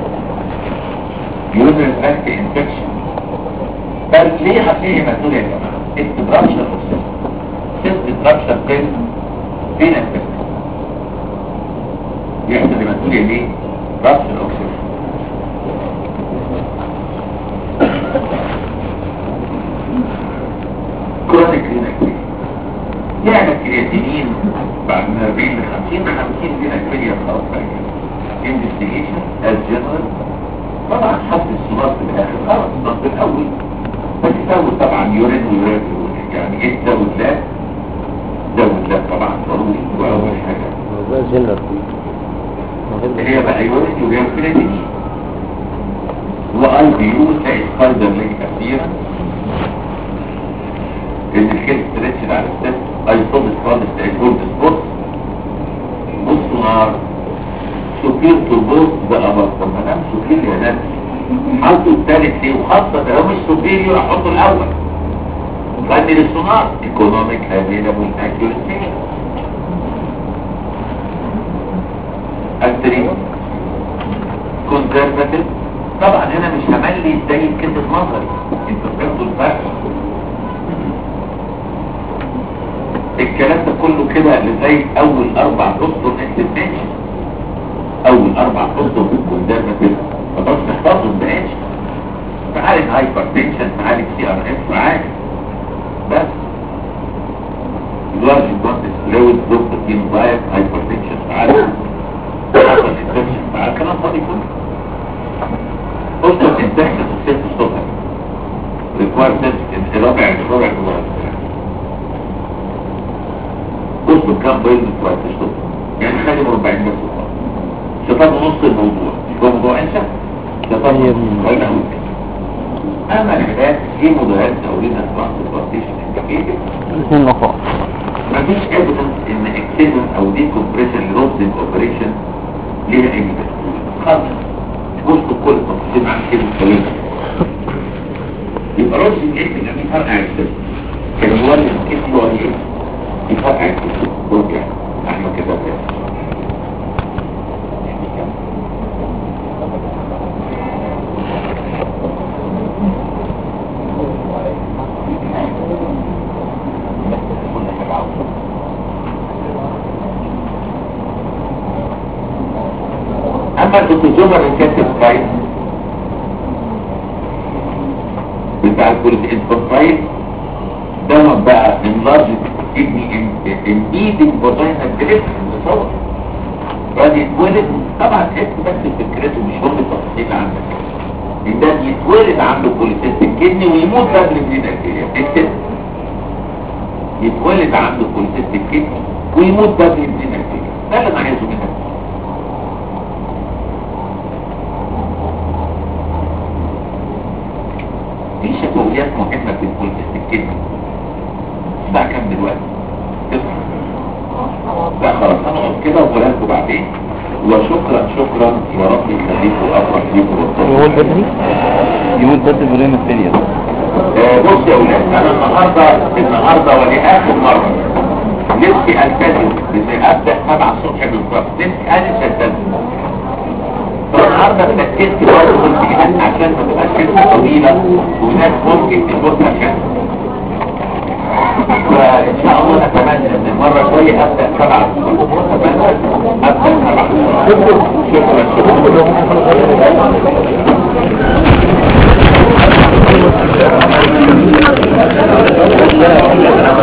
يوزر تراكت انفكشن بس ليه هتلاقي هيماتوريا يا جماعة؟ استبرابشن اوف سيستم سيستم استبرابشن فين؟ فين السيستم؟ يحصل هيماتوريا ليه؟ رابشن اوف سيستم كرونيك ريناكتيريا يعني الكرياتينين بعد من 40 ل 50 50 ريناكتيريا خلاص بقى انفستيجيشن از جنرال طبعا حد الصناعة في الاخر خلاص الصناعة الاول بس تزود طبعا يورين ويورين يعني ايه تزود لا زود لا طبعا ضروري واول حاجة موضوع جنرال اللي هي بقى يورين يورين كرياتينين واي بي يو تلاقي سبايدر لينك كثيرا ان الكيس ستريتش على الست ايصوب خالص تقول سبوت بصوا نار سكير تربوط بقى بطل ما دام سكير يا ناس حطوا الثالث ليه وخاصة لو مش سكير احطه الاول غني للصناعة ايكونوميك افيلابل اكيورسي التريم كونسرفاتيف طبعا هنا مش هملي زي كلمة نظري انتوا فهمتوا الفرق الكلام ده كله كده لغاية اول اربع اسطر اكتبناش اول اربع اسطر كونسرفاتيف ما تقعدش تحفظهم بقاش تعالج هايبر تنشن تعالج سي ار اف تعالج بس لارج كوانتس فلويد ضغط كيمو دايت هايبر تنشن تعالج حصل انفكشن تعالج كلام فاضي كله اسطر انفكشن الست الصبح ريكوار سيست رابع رابع رابع اصبر كام بيض كويس اشطب يعني خلي مربعين بس وخلاص شطب نص الموضوع هو موضوع انسى شطب يا ابني. خلينا نقول كده اما العلاج ايه مضاعفات اولينا ترانسبورتيشن انديكيتد الاثنين نقاط مفيش ايفيدنس ان اكسيدنت او دي كومبريشن لوبزنج اوبريشن ليها اي تأثير خالص بصوا كل التفاصيل عن كده الكلام يبقى رز الجسم ده بيفرقع الجسم كان هو اللي الجسم هو ايه بيفرقع الجسم رجع احنا كده بس اما الكوتوزوما ريسيبتيف سايت بتاع الكوليستيفايد ده بقى انلارج كدني امبيدنج فاجينا جريس تصور بعد يتولد طبعا حس بس فكرته مش هم التفاصيل عندك ان ده يتولد عنده كوليستيك كدني ويموت قبل من البكتيريا اكتب يتولد عنده كوليستيك كدني ويموت قبل من البكتيريا ده اللي انا عايزه منك في شفويات مهمة في البوليتست الكدني الساعة كام دلوقتي؟ تسعة لا خلاص هنقعد كده وقولها لكم بعدين وشكرا شكرا ورب يخليكم افرح بيكم يقول بدري يقول بدل برين الثانية آه، بص يا اولاد انا النهارده النهارده ولاخر مره نفسي التزم بس ابدا 7 الصبح بالظبط نفسي انا التزم فالنهارده ركزت برضه قلت ايه عشان ما تبقاش كلمه طويله وناس ممكن تموت عشان فان شاء الله نتمنى كمان ان المره الجايه ابدا سبعه ابدا سبعه شكرا شكرا